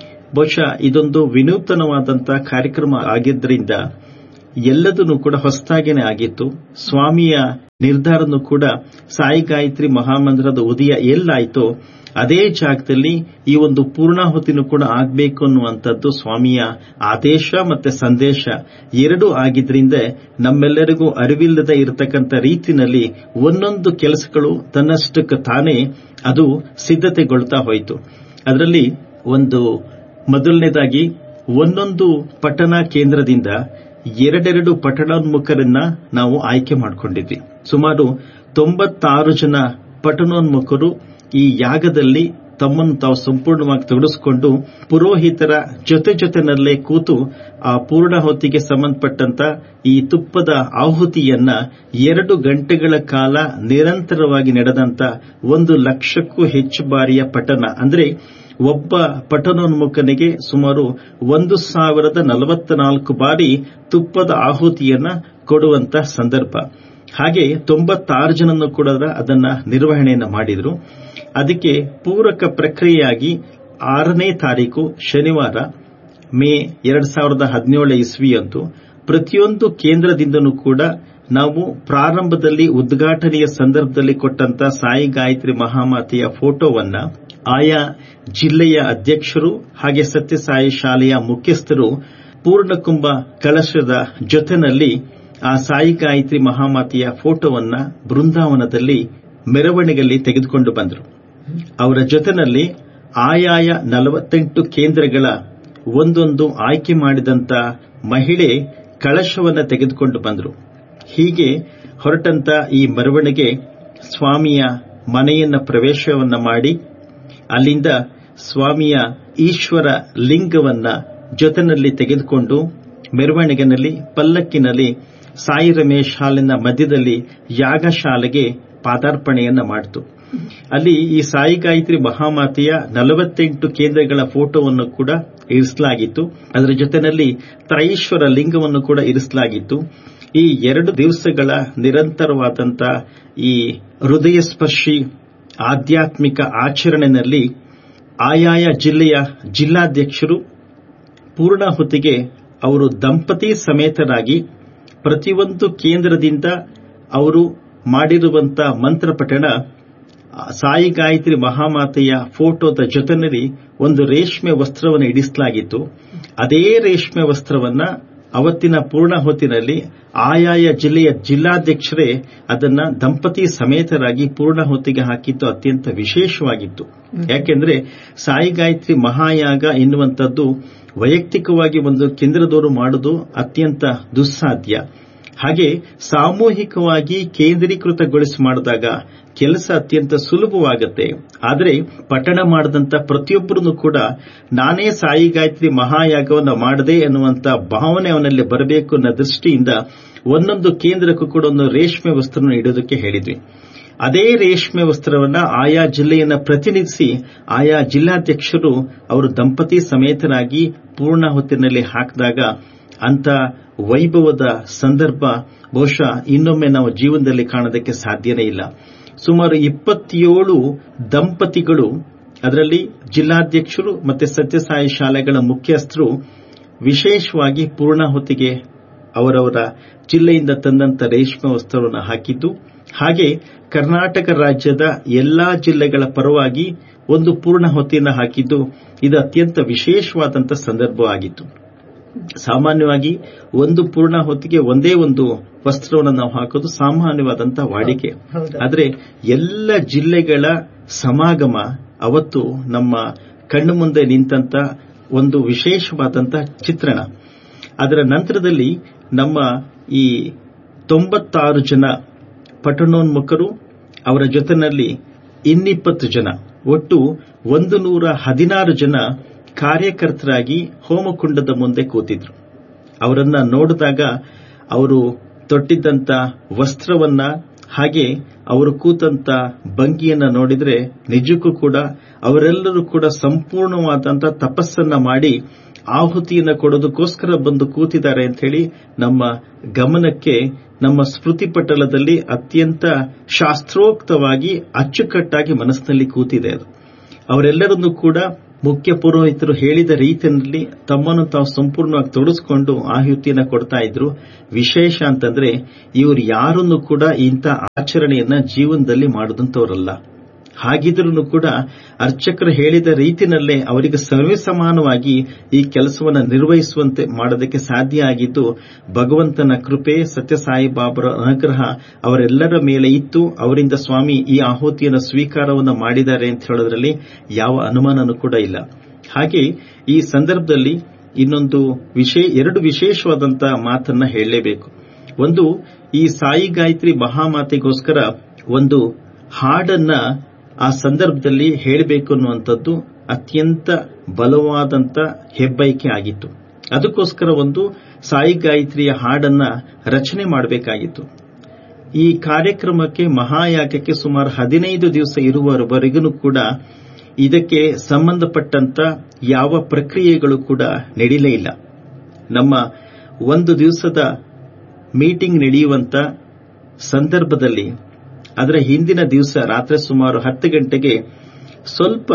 ಬಹುಶಃ ಇದೊಂದು ವಿನೂತನವಾದಂತಹ ಕಾರ್ಯಕ್ರಮ ಆಗಿದ್ದರಿಂದ ಎಲ್ಲದನ್ನು ಕೂಡ ಹೊಸದಾಗೇನೆ ಆಗಿತ್ತು ಸ್ವಾಮಿಯ ನಿರ್ಧಾರನು ಕೂಡ ಸಾಯಿ ಗಾಯತ್ರಿ ಮಹಾಮಂದಿರದ ಉದಯ ಎಲ್ಲಾಯಿತೋ ಅದೇ ಜಾಗದಲ್ಲಿ ಈ ಒಂದು ಪೂರ್ಣಾಹುತಿನೂ ಕೂಡ ಆಗಬೇಕು ಅನ್ನುವಂಥದ್ದು ಸ್ವಾಮಿಯ ಆದೇಶ ಮತ್ತೆ ಸಂದೇಶ ಎರಡೂ ಆಗಿದ್ರಿಂದ ನಮ್ಮೆಲ್ಲರಿಗೂ ಅರಿವಿಲ್ಲದೆ ಇರತಕ್ಕಂಥ ರೀತಿನಲ್ಲಿ ಒಂದೊಂದು ಕೆಲಸಗಳು ತನ್ನಷ್ಟಕ್ಕೆ ತಾನೇ ಅದು ಸಿದ್ಧತೆಗೊಳ್ತಾ ಹೋಯಿತು ಅದರಲ್ಲಿ ಒಂದು ಮೊದಲನೇದಾಗಿ ಒಂದೊಂದು ಪಟ್ಟಣ ಕೇಂದ್ರದಿಂದ ಎರಡೆರಡು ಪಟ್ಟಣೋನ್ಮುಖರನ್ನ ನಾವು ಆಯ್ಕೆ ಮಾಡಿಕೊಂಡಿದ್ವಿ ಸುಮಾರು ತೊಂಬತ್ತಾರು ಜನ ಪಟ್ಟಣೋನ್ಮುಖರು ಈ ಯಾಗದಲ್ಲಿ ತಮ್ಮನ್ನು ತಾವು ಸಂಪೂರ್ಣವಾಗಿ ತೊಡಗಿಸಿಕೊಂಡು ಪುರೋಹಿತರ ಜೊತೆ ಜೊತೆನಲ್ಲೇ ಕೂತು ಆ ಪೂರ್ಣ ಹೊತ್ತಿಗೆ ಸಂಬಂಧಪಟ್ಟಂತ ಈ ತುಪ್ಪದ ಆಹುತಿಯನ್ನ ಎರಡು ಗಂಟೆಗಳ ಕಾಲ ನಿರಂತರವಾಗಿ ನಡೆದಂತ ಒಂದು ಲಕ್ಷಕ್ಕೂ ಹೆಚ್ಚು ಬಾರಿಯ ಪಠಣ ಅಂದ್ರೆ ಒಬ್ಬ ಪಠಣೋನ್ಮುಖನಿಗೆ ಸುಮಾರು ಒಂದು ಸಾವಿರದ ನಲವತ್ನಾಲ್ಕು ಬಾರಿ ತುಪ್ಪದ ಆಹುತಿಯನ್ನ ಕೊಡುವಂತ ಸಂದರ್ಭ ಹಾಗೆ ತೊಂಬತ್ತಾರು ಜನನ್ನು ಕೂಡ ಅದನ್ನ ನಿರ್ವಹಣೆಯನ್ನ ಮಾಡಿದ್ರು ಅದಕ್ಕೆ ಪೂರಕ ಪ್ರಕ್ರಿಯೆಯಾಗಿ ಆರನೇ ತಾರೀಕು ಶನಿವಾರ ಮೇ ಎರಡ್ ಸಾವಿರದ ಹದಿನೇಳು ಇಸ್ವಿಯಂದು ಪ್ರತಿಯೊಂದು ಕೇಂದ್ರದಿಂದನೂ ಕೂಡ ನಾವು ಪ್ರಾರಂಭದಲ್ಲಿ ಉದ್ಘಾಟನೆಯ ಸಂದರ್ಭದಲ್ಲಿ ಕೊಟ್ಟಂತ ಸಾಯಿ ಗಾಯತ್ರಿ ಮಹಾಮಾತೆಯ ಫೋಟೋವನ್ನ ಆಯಾ ಜಿಲ್ಲೆಯ ಅಧ್ಯಕ್ಷರು ಹಾಗೆ ಸತ್ಯಸಾಯಿ ಶಾಲೆಯ ಮುಖ್ಯಸ್ಥರು ಪೂರ್ಣಕುಂಭ ಕಳಶದ ಜೊತೆನಲ್ಲಿ ಆ ಸಾಯಿ ಗಾಯತ್ರಿ ಮಹಾಮಾತೆಯ ಫೋಟೋವನ್ನ ಬೃಂದಾವನದಲ್ಲಿ ಮೆರವಣಿಗೆಯಲ್ಲಿ ತೆಗೆದುಕೊಂಡು ಬಂದರು ಅವರ ಜೊತೆನಲ್ಲಿ ಆಯಾಯ ನಲವತ್ತೆಂಟು ಕೇಂದ್ರಗಳ ಒಂದೊಂದು ಆಯ್ಕೆ ಮಾಡಿದಂತ ಮಹಿಳೆ ಕಳಶವನ್ನು ತೆಗೆದುಕೊಂಡು ಬಂದರು ಹೀಗೆ ಹೊರಟಂತ ಈ ಮೆರವಣಿಗೆ ಸ್ವಾಮಿಯ ಮನೆಯನ್ನ ಪ್ರವೇಶವನ್ನ ಮಾಡಿ ಅಲ್ಲಿಂದ ಸ್ವಾಮಿಯ ಈಶ್ವರ ಲಿಂಗವನ್ನ ಜೊತೆನಲ್ಲಿ ತೆಗೆದುಕೊಂಡು ಮೆರವಣಿಗೆನಲ್ಲಿ ಪಲ್ಲಕ್ಕಿನಲ್ಲಿ ಸಾಯಿ ರಮೇಶ್ ಹಾಲಿನ ಮಧ್ಯದಲ್ಲಿ ಯಾಗಶಾಲೆಗೆ ಪಾದಾರ್ಪಣೆಯನ್ನ ಮಾಡಿತು ಅಲ್ಲಿ ಈ ಸಾಯಿ ಗಾಯತ್ರಿ ಮಹಾಮಾತೆಯ ನಲವತ್ತೆಂಟು ಕೇಂದ್ರಗಳ ಫೋಟೋವನ್ನು ಕೂಡ ಇರಿಸಲಾಗಿತ್ತು ಅದರ ಜೊತೆಯಲ್ಲಿ ತ್ರೈಶ್ವರ ಲಿಂಗವನ್ನು ಕೂಡ ಇರಿಸಲಾಗಿತ್ತು ಈ ಎರಡು ದಿವಸಗಳ ನಿರಂತರವಾದಂಥ ಈ ಹೃದಯ ಸ್ಪರ್ಶಿ ಆಧ್ಯಾತ್ಮಿಕ ಆಚರಣೆಯಲ್ಲಿ ಆಯಾಯ ಜಿಲ್ಲೆಯ ಜಿಲ್ಲಾಧ್ಯಕ್ಷರು ಪೂರ್ಣಾಹುತಿಗೆ ಅವರು ದಂಪತಿ ಸಮೇತರಾಗಿ ಪ್ರತಿಯೊಂದು ಕೇಂದ್ರದಿಂದ ಅವರು ಮಾಡಿರುವಂತ ಮಂತ್ರಪಠಣ ಸಾಯಿ ಗಾಯತ್ರಿ ಮಹಾಮಾತೆಯ ಫೋಟೋದ ಜೊತೆನಲ್ಲಿ ಒಂದು ರೇಷ್ಮೆ ವಸ್ತ್ರವನ್ನು ಇಡಿಸಲಾಗಿತ್ತು ಅದೇ ರೇಷ್ಮೆ ವಸ್ತ್ರವನ್ನ ಅವತ್ತಿನ ಪೂರ್ಣಾಹುತಿನಲ್ಲಿ ಆಯಾಯ ಜಿಲ್ಲೆಯ ಜಿಲ್ಲಾಧ್ಯಕ್ಷರೇ ಅದನ್ನ ದಂಪತಿ ಸಮೇತರಾಗಿ ಪೂರ್ಣಾಹುತಿಗೆ ಹಾಕಿದ್ದು ಅತ್ಯಂತ ವಿಶೇಷವಾಗಿತ್ತು ಯಾಕೆಂದ್ರೆ ಸಾಯಿ ಗಾಯತ್ರಿ ಮಹಾಯಾಗ ಎನ್ನುವಂಥದ್ದು ವೈಯಕ್ತಿಕವಾಗಿ ಒಂದು ಕೇಂದ್ರದವರು ಮಾಡುವುದು ಅತ್ಯಂತ ದುಸ್ಸಾಧ್ಯ ಹಾಗೆ ಸಾಮೂಹಿಕವಾಗಿ ಕೇಂದ್ರೀಕೃತಗೊಳಿಸಿ ಮಾಡಿದಾಗ ಕೆಲಸ ಅತ್ಯಂತ ಸುಲಭವಾಗುತ್ತೆ ಆದರೆ ಪಠಣ ಮಾಡಿದಂತ ಪ್ರತಿಯೊಬ್ಬರನ್ನು ಕೂಡ ನಾನೇ ಸಾಯಿ ಗಾಯತ್ರಿ ಮಹಾಯಾಗವನ್ನು ಮಾಡದೆ ಅನ್ನುವಂತ ಭಾವನೆ ಅವನಲ್ಲಿ ಬರಬೇಕು ಅನ್ನೋ ದೃಷ್ಟಿಯಿಂದ ಒಂದೊಂದು ಕೇಂದ್ರಕ್ಕೂ ಕೂಡ ಒಂದು ರೇಷ್ಮೆ ವಸ್ತ್ರವನ್ನು ಇಡೋದಕ್ಕೆ ಹೇಳಿದ್ವಿ ಅದೇ ರೇಷ್ಮೆ ವಸ್ತ್ರವನ್ನ ಆಯಾ ಜಿಲ್ಲೆಯನ್ನ ಪ್ರತಿನಿಧಿಸಿ ಆಯಾ ಜಿಲ್ಲಾಧ್ಯಕ್ಷರು ಅವರು ದಂಪತಿ ಸಮೇತರಾಗಿ ಪೂರ್ಣಾಹುತಿನಲ್ಲಿ ಹಾಕಿದಾಗ ಅಂತ ವೈಭವದ ಸಂದರ್ಭ ಬಹುಶಃ ಇನ್ನೊಮ್ಮೆ ನಾವು ಜೀವನದಲ್ಲಿ ಕಾಣೋದಕ್ಕೆ ಸಾಧ್ಯನೇ ಇಲ್ಲ ಸುಮಾರು ಇಪ್ಪತ್ತೇಳು ದಂಪತಿಗಳು ಅದರಲ್ಲಿ ಜಿಲ್ಲಾಧ್ಯಕ್ಷರು ಮತ್ತೆ ಸತ್ಯಸಾಯಿ ಶಾಲೆಗಳ ಮುಖ್ಯಸ್ಥರು ವಿಶೇಷವಾಗಿ ಪೂರ್ಣಾಹುತಿಗೆ ಅವರವರ ಜಿಲ್ಲೆಯಿಂದ ತಂದಂತ ರೇಷ್ಮೆ ವಸ್ತ್ರವನ್ನು ಹಾಕಿದ್ದು ಹಾಗೆ ಕರ್ನಾಟಕ ರಾಜ್ಯದ ಎಲ್ಲಾ ಜಿಲ್ಲೆಗಳ ಪರವಾಗಿ ಒಂದು ಪೂರ್ಣಾಹುತಿಯನ್ನು ಹಾಕಿದ್ದು ಇದು ಅತ್ಯಂತ ವಿಶೇಷವಾದಂಥ ಸಂದರ್ಭವಾಗಿತ್ತು ಸಾಮಾನ್ಯವಾಗಿ ಒಂದು ಪೂರ್ಣ ಹೊತ್ತಿಗೆ ಒಂದೇ ಒಂದು ವಸ್ತ್ರವನ್ನು ನಾವು ಹಾಕೋದು ಸಾಮಾನ್ಯವಾದಂತಹ ವಾಡಿಕೆ ಆದರೆ ಎಲ್ಲ ಜಿಲ್ಲೆಗಳ ಸಮಾಗಮ ಅವತ್ತು ನಮ್ಮ ಕಣ್ಣು ಮುಂದೆ ನಿಂತಂತ ಒಂದು ವಿಶೇಷವಾದಂಥ ಚಿತ್ರಣ ಅದರ ನಂತರದಲ್ಲಿ ನಮ್ಮ ಈ ತೊಂಬತ್ತಾರು ಜನ ಪಠಣೋನ್ಮುಖರು ಅವರ ಜೊತೆನಲ್ಲಿ ಇನ್ನಿಪ್ಪತ್ತು ಜನ ಒಟ್ಟು ಒಂದು ನೂರ ಹದಿನಾರು ಜನ ಕಾರ್ಯಕರ್ತರಾಗಿ ಹೋಮಕುಂಡದ ಮುಂದೆ ಕೂತಿದ್ರು ಅವರನ್ನ ನೋಡಿದಾಗ ಅವರು ತೊಟ್ಟಿದ್ದಂತ ವಸ್ತ್ರವನ್ನ ಹಾಗೆ ಅವರು ಕೂತಂತ ಭಂಗಿಯನ್ನ ನೋಡಿದ್ರೆ ನಿಜಕ್ಕೂ ಕೂಡ ಅವರೆಲ್ಲರೂ ಕೂಡ ಸಂಪೂರ್ಣವಾದಂತ ತಪಸ್ಸನ್ನ ಮಾಡಿ ಆಹುತಿಯನ್ನ ಕೊಡೋದಕ್ಕೋಸ್ಕರ ಬಂದು ಕೂತಿದ್ದಾರೆ ಅಂತ ಹೇಳಿ ನಮ್ಮ ಗಮನಕ್ಕೆ ನಮ್ಮ ಸ್ಮೃತಿ ಪಟಲದಲ್ಲಿ ಅತ್ಯಂತ ಶಾಸ್ತ್ರೋಕ್ತವಾಗಿ ಅಚ್ಚುಕಟ್ಟಾಗಿ ಮನಸ್ಸಿನಲ್ಲಿ ಕೂತಿದೆ ಅದು ಅವರೆಲ್ಲರನ್ನು ಕೂಡ ಮುಖ್ಯ ಪುರೋಹಿತರು ಹೇಳಿದ ರೀತಿಯಲ್ಲಿ ತಮ್ಮನ್ನು ತಾವು ಸಂಪೂರ್ಣವಾಗಿ ತೊಡಸ್ಕೊಂಡು ಆಹುತಿಯನ್ನ ಕೊಡ್ತಾ ಇದ್ರು ವಿಶೇಷ ಅಂತಂದ್ರೆ ಇವರು ಯಾರನ್ನು ಕೂಡ ಇಂಥ ಆಚರಣೆಯನ್ನ ಜೀವನದಲ್ಲಿ ಮಾಡದಂತವರಲ್ಲ ಹಾಗಿದ್ರೂ ಕೂಡ ಅರ್ಚಕರು ಹೇಳಿದ ರೀತಿನಲ್ಲೇ ಅವರಿಗೆ ಸರ್ವೇ ಸಮಾನವಾಗಿ ಈ ಕೆಲಸವನ್ನು ನಿರ್ವಹಿಸುವಂತೆ ಮಾಡೋದಕ್ಕೆ ಸಾಧ್ಯ ಆಗಿದ್ದು ಭಗವಂತನ ಕೃಪೆ ಸತ್ಯಸಾಯಿ ಬಾಬರ ಅನುಗ್ರಹ ಅವರೆಲ್ಲರ ಮೇಲೆ ಇತ್ತು ಅವರಿಂದ ಸ್ವಾಮಿ ಈ ಆಹುತಿಯನ್ನು ಸ್ವೀಕಾರವನ್ನು ಮಾಡಿದ್ದಾರೆ ಅಂತ ಹೇಳೋದ್ರಲ್ಲಿ ಯಾವ ಅನುಮಾನನೂ ಕೂಡ ಇಲ್ಲ ಹಾಗೆ ಈ ಸಂದರ್ಭದಲ್ಲಿ ಇನ್ನೊಂದು ವಿಶೇ ಎರಡು ವಿಶೇಷವಾದಂತಹ ಮಾತನ್ನ ಹೇಳಲೇಬೇಕು ಒಂದು ಈ ಸಾಯಿ ಗಾಯತ್ರಿ ಮಹಾಮಾತೆಗೋಸ್ಕರ ಒಂದು ಹಾಡನ್ನ ಆ ಸಂದರ್ಭದಲ್ಲಿ ಹೇಳಬೇಕು ಅನ್ನುವಂಥದ್ದು ಅತ್ಯಂತ ಬಲವಾದಂತ ಹೆಬ್ಬೈಕೆ ಆಗಿತ್ತು ಅದಕ್ಕೋಸ್ಕರ ಒಂದು ಸಾಯಿ ಗಾಯತ್ರಿಯ ಹಾಡನ್ನ ರಚನೆ ಮಾಡಬೇಕಾಗಿತ್ತು ಈ ಕಾರ್ಯಕ್ರಮಕ್ಕೆ ಮಹಾಯಾಗಕ್ಕೆ ಸುಮಾರು ಹದಿನೈದು ದಿವಸ ಇರುವವರೆಗೂ ಕೂಡ ಇದಕ್ಕೆ ಸಂಬಂಧಪಟ್ಟಂತ ಯಾವ ಪ್ರಕ್ರಿಯೆಗಳು ಕೂಡ ನಡೀಲೇ ಇಲ್ಲ ನಮ್ಮ ಒಂದು ದಿವಸದ ಮೀಟಿಂಗ್ ನಡೆಯುವಂತ ಸಂದರ್ಭದಲ್ಲಿ ಅದರ ಹಿಂದಿನ ದಿವಸ ರಾತ್ರಿ ಸುಮಾರು ಹತ್ತು ಗಂಟೆಗೆ ಸ್ವಲ್ಪ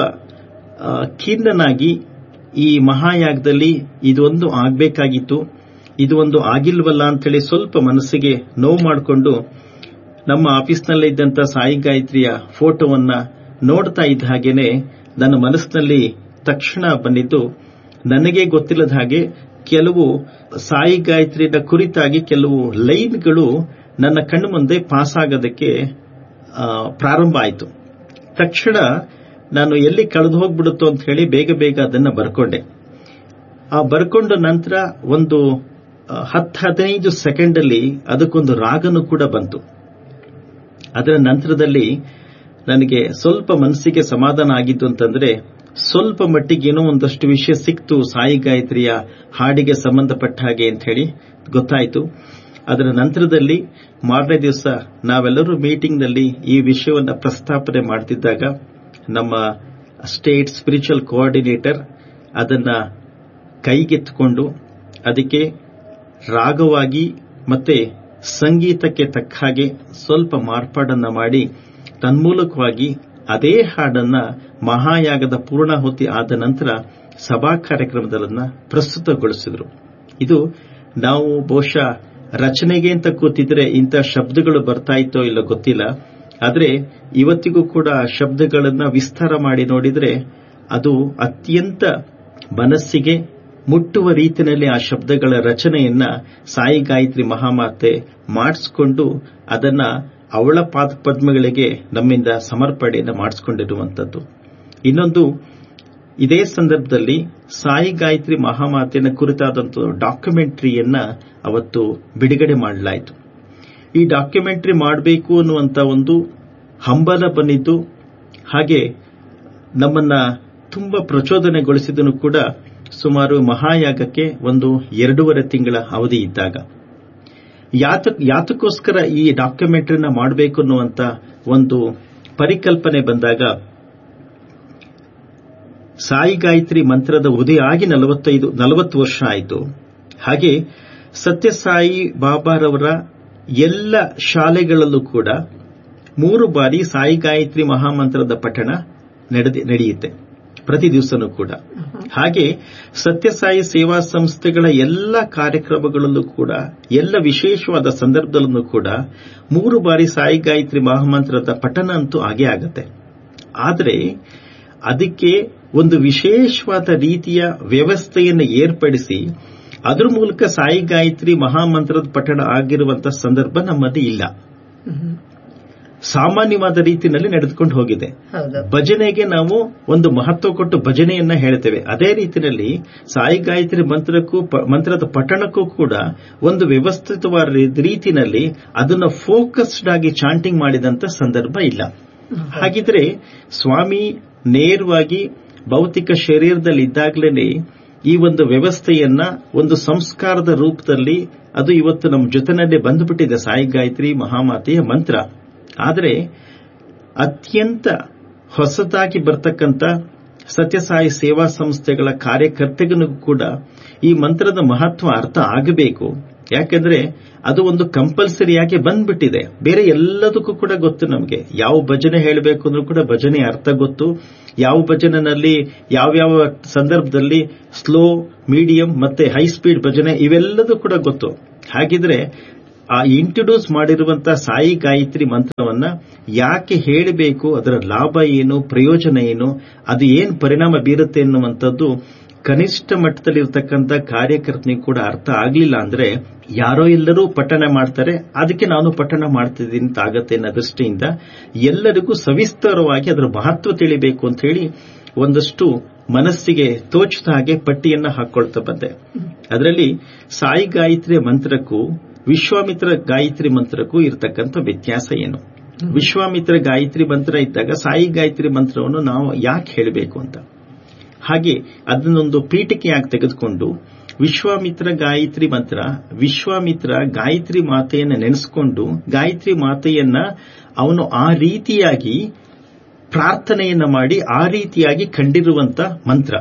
ಖಿನ್ನನಾಗಿ ಈ ಮಹಾಯಾಗದಲ್ಲಿ ಇದೊಂದು ಆಗಬೇಕಾಗಿತ್ತು ಇದು ಒಂದು ಆಗಿಲ್ವಲ್ಲ ಅಂತೇಳಿ ಸ್ವಲ್ಪ ಮನಸ್ಸಿಗೆ ನೋವು ಮಾಡಿಕೊಂಡು ನಮ್ಮ ಆಫೀಸ್ನಲ್ಲೇ ಇದ್ದಂತ ಸಾಯಿ ಗಾಯತ್ರಿಯ ಫೋಟೋವನ್ನ ನೋಡ್ತಾ ಇದ್ದ ಹಾಗೇನೆ ನನ್ನ ಮನಸ್ಸಿನಲ್ಲಿ ತಕ್ಷಣ ಬಂದಿದ್ದು ನನಗೆ ಗೊತ್ತಿಲ್ಲದ ಹಾಗೆ ಕೆಲವು ಸಾಯಿ ಗಾಯತ್ರಿಯ ಕುರಿತಾಗಿ ಕೆಲವು ಲೈನ್ಗಳು ನನ್ನ ಕಣ್ಣು ಮುಂದೆ ಪಾಸ್ ಆಗೋದಕ್ಕೆ ಪ್ರಾರಂಭ ಆಯಿತು ತಕ್ಷಣ ನಾನು ಎಲ್ಲಿ ಕಳೆದು ಹೋಗ್ಬಿಡುತ್ತೋ ಅಂತ ಹೇಳಿ ಬೇಗ ಬೇಗ ಅದನ್ನ ಬರ್ಕೊಂಡೆ ಆ ಬರ್ಕೊಂಡ ನಂತರ ಒಂದು ಹತ್ತು ಹದಿನೈದು ಸೆಕೆಂಡ್ ಅಲ್ಲಿ ಅದಕ್ಕೊಂದು ರಾಗನು ಕೂಡ ಬಂತು ಅದರ ನಂತರದಲ್ಲಿ ನನಗೆ ಸ್ವಲ್ಪ ಮನಸ್ಸಿಗೆ ಸಮಾಧಾನ ಆಗಿದ್ದು ಅಂತಂದ್ರೆ ಸ್ವಲ್ಪ ಮಟ್ಟಿಗೆ ಏನೋ ಒಂದಷ್ಟು ವಿಷಯ ಸಿಕ್ತು ಸಾಯಿ ಗಾಯತ್ರಿಯ ಹಾಡಿಗೆ ಸಂಬಂಧಪಟ್ಟ ಹಾಗೆ ಅಂತ ಹೇಳಿ ಗೊತ್ತಾಯಿತು ಅದರ ನಂತರದಲ್ಲಿ ಮಾರನೇ ದಿವಸ ನಾವೆಲ್ಲರೂ ಮೀಟಿಂಗ್ನಲ್ಲಿ ಈ ವಿಷಯವನ್ನು ಪ್ರಸ್ತಾಪನೆ ಮಾಡ್ತಿದ್ದಾಗ ನಮ್ಮ ಸ್ಟೇಟ್ ಸ್ಪಿರಿಚುವಲ್ ಕೋಆರ್ಡಿನೇಟರ್ ಅದನ್ನ ಕೈಗೆತ್ತಿಕೊಂಡು ಅದಕ್ಕೆ ರಾಗವಾಗಿ ಮತ್ತೆ ಸಂಗೀತಕ್ಕೆ ತಕ್ಕ ಹಾಗೆ ಸ್ವಲ್ಪ ಮಾರ್ಪಾಡನ್ನ ಮಾಡಿ ತನ್ಮೂಲಕವಾಗಿ ಅದೇ ಹಾಡನ್ನ ಮಹಾಯಾಗದ ಪೂರ್ಣಾಹುತಿ ಆದ ನಂತರ ಸಭಾ ಕಾರ್ಯಕ್ರಮದನ್ನ ಪ್ರಸ್ತುತಗೊಳಿಸಿದರು ಇದು ನಾವು ಬಹುಶಃ ರಚನೆಗೆ ಅಂತ ಕೂತಿದ್ರೆ ಇಂಥ ಶಬ್ದಗಳು ಬರ್ತಾ ಇತ್ತೋ ಇಲ್ಲೋ ಗೊತ್ತಿಲ್ಲ ಆದರೆ ಇವತ್ತಿಗೂ ಕೂಡ ಶಬ್ದಗಳನ್ನ ವಿಸ್ತಾರ ಮಾಡಿ ನೋಡಿದ್ರೆ ಅದು ಅತ್ಯಂತ ಮನಸ್ಸಿಗೆ ಮುಟ್ಟುವ ರೀತಿಯಲ್ಲಿ ಆ ಶಬ್ದಗಳ ರಚನೆಯನ್ನ ಸಾಯಿ ಗಾಯತ್ರಿ ಮಹಾಮಾತೆ ಮಾಡಿಸಿಕೊಂಡು ಅದನ್ನ ಅವಳ ಪಾದ ಪದ್ಮಗಳಿಗೆ ನಮ್ಮಿಂದ ಸಮರ್ಪಣೆಯನ್ನು ಮಾಡಿಸಿಕೊಂಡಿರುವಂತದ್ದು ಇನ್ನೊಂದು ಇದೇ ಸಂದರ್ಭದಲ್ಲಿ ಸಾಯಿ ಗಾಯತ್ರಿ ಮಹಾಮಾತೆಯ ಕುರಿತಾದಂತಹ ಡಾಕ್ಯುಮೆಂಟರಿಯನ್ನ ಅವತ್ತು ಬಿಡುಗಡೆ ಮಾಡಲಾಯಿತು ಈ ಡಾಕ್ಯುಮೆಂಟರಿ ಮಾಡಬೇಕು ಅನ್ನುವಂತ ಒಂದು ಹಂಬಲ ಬಂದಿದ್ದು ಹಾಗೆ ನಮ್ಮನ್ನ ತುಂಬಾ ಪ್ರಚೋದನೆಗೊಳಿಸಿದನು ಕೂಡ ಸುಮಾರು ಮಹಾಯಾಗಕ್ಕೆ ಒಂದು ಎರಡೂವರೆ ತಿಂಗಳ ಅವಧಿ ಇದ್ದಾಗ ಯಾತಕ್ಕೋಸ್ಕರ ಈ ಡಾಕ್ಯುಮೆಂಟರಿನ ಮಾಡಬೇಕು ಅನ್ನುವಂತ ಒಂದು ಪರಿಕಲ್ಪನೆ ಬಂದಾಗ ಸಾಯಿ ಗಾಯತ್ರಿ ಮಂತ್ರದ ಉದಯ ಆಗಿ ನಲವತ್ತೈದು ನಲವತ್ತು ವರ್ಷ ಆಯಿತು ಹಾಗೆ ಸತ್ಯಸಾಯಿ ಬಾಬಾರವರ ಎಲ್ಲ ಶಾಲೆಗಳಲ್ಲೂ ಕೂಡ ಮೂರು ಬಾರಿ ಸಾಯಿ ಗಾಯತ್ರಿ ಮಹಾಮಂತ್ರದ ಪಠಣ ನಡೆಯುತ್ತೆ ಪ್ರತಿ ದಿವಸನೂ ಕೂಡ ಹಾಗೆ ಸತ್ಯಸಾಯಿ ಸೇವಾ ಸಂಸ್ಥೆಗಳ ಎಲ್ಲ ಕಾರ್ಯಕ್ರಮಗಳಲ್ಲೂ ಕೂಡ ಎಲ್ಲ ವಿಶೇಷವಾದ ಸಂದರ್ಭದಲ್ಲೂ ಕೂಡ ಮೂರು ಬಾರಿ ಸಾಯಿ ಗಾಯತ್ರಿ ಮಹಾಮಂತ್ರದ ಪಠನ ಅಂತೂ ಆಗೇ ಆಗತ್ತೆ ಆದರೆ ಅದಕ್ಕೆ ಒಂದು ವಿಶೇಷವಾದ ರೀತಿಯ ವ್ಯವಸ್ಥೆಯನ್ನು ಏರ್ಪಡಿಸಿ ಅದರ ಮೂಲಕ ಸಾಯಿ ಗಾಯತ್ರಿ ಮಹಾಮಂತ್ರದ ಪಠಣ ಆಗಿರುವಂತಹ ಸಂದರ್ಭ ನಮ್ಮಲ್ಲಿ ಇಲ್ಲ ಸಾಮಾನ್ಯವಾದ ರೀತಿಯಲ್ಲಿ ನಡೆದುಕೊಂಡು ಹೋಗಿದೆ ಭಜನೆಗೆ ನಾವು ಒಂದು ಮಹತ್ವ ಕೊಟ್ಟು ಭಜನೆಯನ್ನ ಹೇಳ್ತೇವೆ ಅದೇ ರೀತಿಯಲ್ಲಿ ಸಾಯಿ ಗಾಯತ್ರಿ ಮಂತ್ರಕ್ಕೂ ಮಂತ್ರದ ಪಠಣಕ್ಕೂ ಕೂಡ ಒಂದು ವ್ಯವಸ್ಥಿತವಾದ ರೀತಿಯಲ್ಲಿ ಅದನ್ನ ಫೋಕಸ್ಡ್ ಆಗಿ ಚಾಂಟಿಂಗ್ ಮಾಡಿದಂತ ಸಂದರ್ಭ ಇಲ್ಲ ಹಾಗಿದ್ರೆ ಸ್ವಾಮಿ ನೇರವಾಗಿ ಭೌತಿಕ ಶರೀರದಲ್ಲಿ ಇದ್ದಾಗಲೇ ಈ ಒಂದು ವ್ಯವಸ್ಥೆಯನ್ನ ಒಂದು ಸಂಸ್ಕಾರದ ರೂಪದಲ್ಲಿ ಅದು ಇವತ್ತು ನಮ್ಮ ಜೊತೆನಲ್ಲೇ ಬಂದುಬಿಟ್ಟಿದೆ ಸಾಯಿ ಗಾಯತ್ರಿ ಮಹಾಮಾತೆಯ ಮಂತ್ರ ಆದರೆ ಅತ್ಯಂತ ಹೊಸದಾಗಿ ಬರ್ತಕ್ಕಂಥ ಸತ್ಯಸಾಯಿ ಸೇವಾ ಸಂಸ್ಥೆಗಳ ಕಾರ್ಯಕರ್ತೆಗಳಿಗೂ ಕೂಡ ಈ ಮಂತ್ರದ ಮಹತ್ವ ಅರ್ಥ ಆಗಬೇಕು ಯಾಕೆಂದ್ರೆ ಅದು ಒಂದು ಕಂಪಲ್ಸರಿಯಾಗಿ ಬಂದ್ಬಿಟ್ಟಿದೆ ಬೇರೆ ಎಲ್ಲದಕ್ಕೂ ಕೂಡ ಗೊತ್ತು ನಮಗೆ ಯಾವ ಭಜನೆ ಹೇಳಬೇಕು ಅಂದ್ರೂ ಕೂಡ ಭಜನೆ ಅರ್ಥ ಗೊತ್ತು ಯಾವ ಭಜನೆನಲ್ಲಿ ಯಾವ್ಯಾವ ಸಂದರ್ಭದಲ್ಲಿ ಸ್ಲೋ ಮೀಡಿಯಂ ಮತ್ತೆ ಹೈ ಸ್ಪೀಡ್ ಭಜನೆ ಇವೆಲ್ಲದೂ ಕೂಡ ಗೊತ್ತು ಹಾಗಿದ್ರೆ ಆ ಇಂಟ್ರೊಡ್ಯೂಸ್ ಮಾಡಿರುವಂತಹ ಸಾಯಿ ಗಾಯತ್ರಿ ಮಂತ್ರವನ್ನ ಯಾಕೆ ಹೇಳಬೇಕು ಅದರ ಲಾಭ ಏನು ಪ್ರಯೋಜನ ಏನು ಅದು ಏನು ಪರಿಣಾಮ ಬೀರುತ್ತೆ ಎನ್ನುವಂಥದ್ದು ಕನಿಷ್ಠ ಮಟ್ಟದಲ್ಲಿರ್ತಕ್ಕಂಥ ಕಾರ್ಯಕರ್ತನಿಗೆ ಕೂಡ ಅರ್ಥ ಆಗಲಿಲ್ಲ ಅಂದ್ರೆ ಯಾರೋ ಎಲ್ಲರೂ ಪಠಣ ಮಾಡ್ತಾರೆ ಅದಕ್ಕೆ ನಾನು ಪಠಣ ಮಾಡ್ತಿದ್ದೀನಿ ಅಂತ ಆಗತ್ತೆ ಅನ್ನೋ ದೃಷ್ಟಿಯಿಂದ ಎಲ್ಲರಿಗೂ ಸವಿಸ್ತರವಾಗಿ ಅದರ ಮಹತ್ವ ತಿಳಿಬೇಕು ಅಂತ ಹೇಳಿ ಒಂದಷ್ಟು ಮನಸ್ಸಿಗೆ ತೋಚಿದ ಹಾಗೆ ಪಟ್ಟಿಯನ್ನ ಹಾಕೊಳ್ತಾ ಬಂದೆ ಅದರಲ್ಲಿ ಸಾಯಿ ಗಾಯತ್ರಿ ಮಂತ್ರಕ್ಕೂ ವಿಶ್ವಾಮಿತ್ರ ಗಾಯತ್ರಿ ಮಂತ್ರಕ್ಕೂ ಇರತಕ್ಕಂಥ ವ್ಯತ್ಯಾಸ ಏನು ವಿಶ್ವಾಮಿತ್ರ ಗಾಯತ್ರಿ ಮಂತ್ರ ಇದ್ದಾಗ ಸಾಯಿ ಗಾಯತ್ರಿ ಮಂತ್ರವನ್ನು ನಾವು ಯಾಕೆ ಹೇಳಬೇಕು ಅಂತ ಹಾಗೆ ಅದನ್ನೊಂದು ಪೀಠಿಕೆಯಾಗಿ ತೆಗೆದುಕೊಂಡು ವಿಶ್ವಾಮಿತ್ರ ಗಾಯತ್ರಿ ಮಂತ್ರ ವಿಶ್ವಾಮಿತ್ರ ಗಾಯತ್ರಿ ಮಾತೆಯನ್ನ ನೆನೆಸ್ಕೊಂಡು ಗಾಯತ್ರಿ ಮಾತೆಯನ್ನ ಅವನು ಆ ರೀತಿಯಾಗಿ ಪ್ರಾರ್ಥನೆಯನ್ನ ಮಾಡಿ ಆ ರೀತಿಯಾಗಿ ಕಂಡಿರುವಂತ ಮಂತ್ರ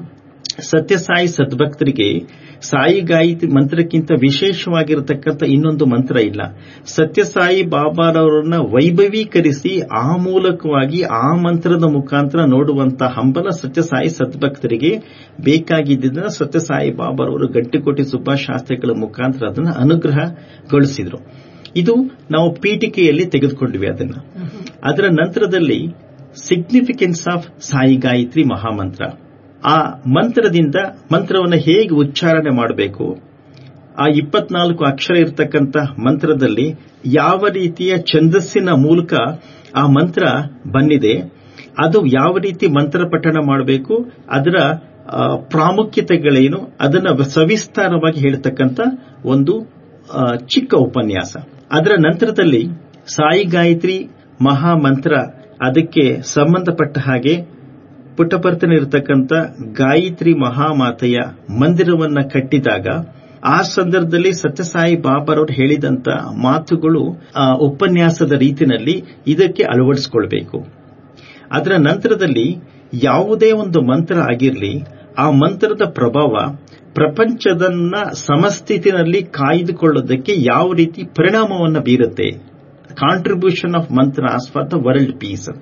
ಸತ್ಯಸಾಯಿ ಸದ್ಭಕ್ತರಿಗೆ ಸಾಯಿ ಗಾಯತ್ರಿ ಮಂತ್ರಕ್ಕಿಂತ ವಿಶೇಷವಾಗಿರತಕ್ಕಂಥ ಇನ್ನೊಂದು ಮಂತ್ರ ಇಲ್ಲ ಸತ್ಯಸಾಯಿ ಬಾಬಾರವರನ್ನ ವೈಭವೀಕರಿಸಿ ಆ ಮೂಲಕವಾಗಿ ಆ ಮಂತ್ರದ ಮುಖಾಂತರ ನೋಡುವಂತ ಹಂಬಲ ಸತ್ಯಸಾಯಿ ಸದ್ಭಕ್ತರಿಗೆ ಬೇಕಾಗಿದ್ದನ್ನ ಸತ್ಯಸಾಯಿ ಬಾಬಾರವರು ಗಂಟಿಕೋಟಿ ಸುಭಾಷ್ ಶಾಸ್ತ್ರಿಗಳ ಮುಖಾಂತರ ಅದನ್ನು ಅನುಗ್ರಹಗೊಳಿಸಿದ್ರು ಇದು ನಾವು ಪೀಠಿಕೆಯಲ್ಲಿ ತೆಗೆದುಕೊಂಡ್ವಿ ಅದನ್ನ ಅದರ ನಂತರದಲ್ಲಿ ಸಿಗ್ನಿಫಿಕೆನ್ಸ್ ಆಫ್ ಸಾಯಿ ಗಾಯತ್ರಿ ಮಹಾಮಂತ್ರ ಆ ಮಂತ್ರದಿಂದ ಮಂತ್ರವನ್ನು ಹೇಗೆ ಉಚ್ಚಾರಣೆ ಮಾಡಬೇಕು ಆ ಇಪ್ಪತ್ನಾಲ್ಕು ಅಕ್ಷರ ಇರತಕ್ಕಂಥ ಮಂತ್ರದಲ್ಲಿ ಯಾವ ರೀತಿಯ ಛಂದಸ್ಸಿನ ಮೂಲಕ ಆ ಮಂತ್ರ ಬಂದಿದೆ ಅದು ಯಾವ ರೀತಿ ಮಂತ್ರ ಪಠಣ ಮಾಡಬೇಕು ಅದರ ಪ್ರಾಮುಖ್ಯತೆಗಳೇನು ಅದನ್ನು ಸವಿಸ್ತಾರವಾಗಿ ಹೇಳ್ತಕ್ಕಂಥ ಒಂದು ಚಿಕ್ಕ ಉಪನ್ಯಾಸ ಅದರ ನಂತರದಲ್ಲಿ ಸಾಯಿ ಗಾಯತ್ರಿ ಮಹಾಮಂತ್ರ ಅದಕ್ಕೆ ಸಂಬಂಧಪಟ್ಟ ಹಾಗೆ ಪುಟ್ಟಪರ್ತನಿರತಕ್ಕಂಥ ಗಾಯತ್ರಿ ಮಹಾಮಾತೆಯ ಮಂದಿರವನ್ನ ಕಟ್ಟಿದಾಗ ಆ ಸಂದರ್ಭದಲ್ಲಿ ಸತ್ಯಸಾಯಿ ಬಾಬಾರವರು ಹೇಳಿದಂತ ಮಾತುಗಳು ಉಪನ್ಯಾಸದ ರೀತಿಯಲ್ಲಿ ಇದಕ್ಕೆ ಅಳವಡಿಸಿಕೊಳ್ಬೇಕು ಅದರ ನಂತರದಲ್ಲಿ ಯಾವುದೇ ಒಂದು ಮಂತ್ರ ಆಗಿರಲಿ ಆ ಮಂತ್ರದ ಪ್ರಭಾವ ಪ್ರಪಂಚದನ್ನ ಸಮಸ್ಥಿತಿನಲ್ಲಿ ಕಾಯ್ದುಕೊಳ್ಳೋದಕ್ಕೆ ಯಾವ ರೀತಿ ಪರಿಣಾಮವನ್ನು ಬೀರುತ್ತೆ contribution of mantras for the world peace ಅಂತ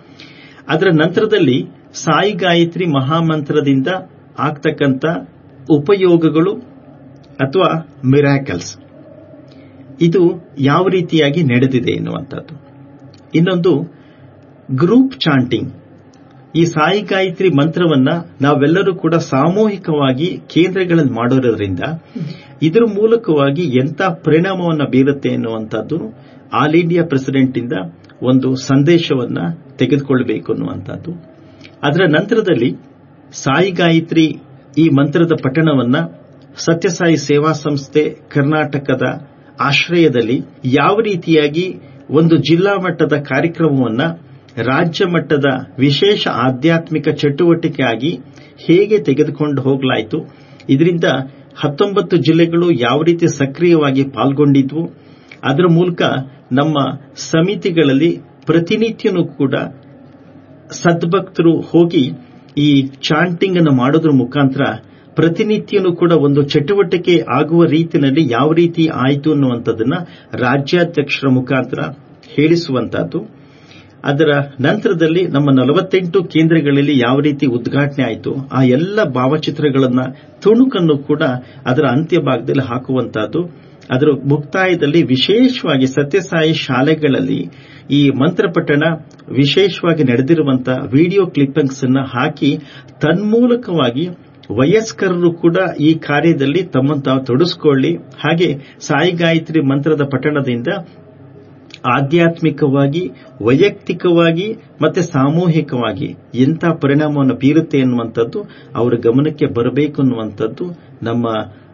ಅದರ ನಂತರದಲ್ಲಿ ಸಾಯಿ ಗಾಯತ್ರಿ ಮಹಾಮಂತ್ರದಿಂದ ಆಗ್ತಕ್ಕಂಥ ಉಪಯೋಗಗಳು ಅಥವಾ ಮಿರಾಕಲ್ಸ್ ಇದು ಯಾವ ರೀತಿಯಾಗಿ ನಡೆದಿದೆ ಎನ್ನುವಂಥದ್ದು ಇನ್ನೊಂದು ಗ್ರೂಪ್ ಚಾಂಟಿಂಗ್ ಈ ಸಾಯಿ ಗಾಯತ್ರಿ ಮಂತ್ರವನ್ನ ನಾವೆಲ್ಲರೂ ಕೂಡ ಸಾಮೂಹಿಕವಾಗಿ ಕೇಂದ್ರಗಳಲ್ಲಿ ಮಾಡೋದ್ರಿಂದ ಇದರ ಮೂಲಕವಾಗಿ ಎಂಥ ಪರಿಣಾಮವನ್ನು ಬೀರುತ್ತೆ ಎನ್ನುವಂಥದ್ದು ಆಲ್ ಇಂಡಿಯಾ ಪ್ರೆಸಿಡೆಂಟ್ ಇಂದ ಒಂದು ಸಂದೇಶವನ್ನ ತೆಗೆದುಕೊಳ್ಬೇಕು ಅನ್ನುವಂಥದ್ದು ಅದರ ನಂತರದಲ್ಲಿ ಸಾಯಿ ಗಾಯತ್ರಿ ಈ ಮಂತ್ರದ ಪಠಣವನ್ನ ಸತ್ಯಸಾಯಿ ಸೇವಾ ಸಂಸ್ಥೆ ಕರ್ನಾಟಕದ ಆಶ್ರಯದಲ್ಲಿ ಯಾವ ರೀತಿಯಾಗಿ ಒಂದು ಜಿಲ್ಲಾ ಮಟ್ಟದ ಕಾರ್ಯಕ್ರಮವನ್ನ ರಾಜ್ಯ ಮಟ್ಟದ ವಿಶೇಷ ಆಧ್ಯಾತ್ಮಿಕ ಚಟುವಟಿಕೆಯಾಗಿ ಹೇಗೆ ತೆಗೆದುಕೊಂಡು ಹೋಗಲಾಯಿತು ಇದರಿಂದ ಹತ್ತೊಂಬತ್ತು ಜಿಲ್ಲೆಗಳು ಯಾವ ರೀತಿ ಸಕ್ರಿಯವಾಗಿ ಪಾಲ್ಗೊಂಡಿದ್ವು ಅದರ ಮೂಲಕ ನಮ್ಮ ಸಮಿತಿಗಳಲ್ಲಿ ಪ್ರತಿನಿತ್ಯನೂ ಕೂಡ ಸದ್ಭಕ್ತರು ಹೋಗಿ ಈ ಚಾಂಟಿಂಗ್ ಅನ್ನು ಮಾಡೋದ್ರ ಮುಖಾಂತರ ಪ್ರತಿನಿತ್ಯನೂ ಕೂಡ ಒಂದು ಚಟುವಟಿಕೆ ಆಗುವ ರೀತಿಯಲ್ಲಿ ಯಾವ ರೀತಿ ಆಯಿತು ಅನ್ನುವಂಥದ್ದನ್ನ ರಾಜ್ಯಾಧ್ಯಕ್ಷರ ಮುಖಾಂತರ ಹೇಳಿಸುವಂತಹದ್ದು ಅದರ ನಂತರದಲ್ಲಿ ನಮ್ಮ ನಲವತ್ತೆಂಟು ಕೇಂದ್ರಗಳಲ್ಲಿ ಯಾವ ರೀತಿ ಉದ್ಘಾಟನೆ ಆಯಿತು ಆ ಎಲ್ಲ ಭಾವಚಿತ್ರಗಳನ್ನ ತುಣುಕನ್ನು ಕೂಡ ಅದರ ಅಂತ್ಯ ಭಾಗದಲ್ಲಿ ಹಾಕುವಂತಹದ್ದು ಅದರ ಮುಕ್ತಾಯದಲ್ಲಿ ವಿಶೇಷವಾಗಿ ಸತ್ಯಸಾಯಿ ಶಾಲೆಗಳಲ್ಲಿ ಈ ಮಂತ್ರಪಠಣ ವಿಶೇಷವಾಗಿ ನಡೆದಿರುವಂತಹ ವಿಡಿಯೋ ಕ್ಲಿಪ್ಪಿಂಗ್ಸ್ ಅನ್ನ ಹಾಕಿ ತನ್ಮೂಲಕವಾಗಿ ವಯಸ್ಕರರು ಕೂಡ ಈ ಕಾರ್ಯದಲ್ಲಿ ತಮ್ಮನ್ನು ತಾವು ತೊಡಗಿಸಿಕೊಳ್ಳಿ ಹಾಗೆ ಸಾಯಿ ಗಾಯತ್ರಿ ಮಂತ್ರದ ಪಠಣದಿಂದ ಆಧ್ಯಾತ್ಮಿಕವಾಗಿ ವೈಯಕ್ತಿಕವಾಗಿ ಮತ್ತೆ ಸಾಮೂಹಿಕವಾಗಿ ಎಂಥ ಪರಿಣಾಮವನ್ನು ಬೀರುತ್ತೆ ಎನ್ನುವಂಥದ್ದು ಅವರ ಗಮನಕ್ಕೆ ಬರಬೇಕು ಅನ್ನುವಂಥದ್ದು ನಮ್ಮ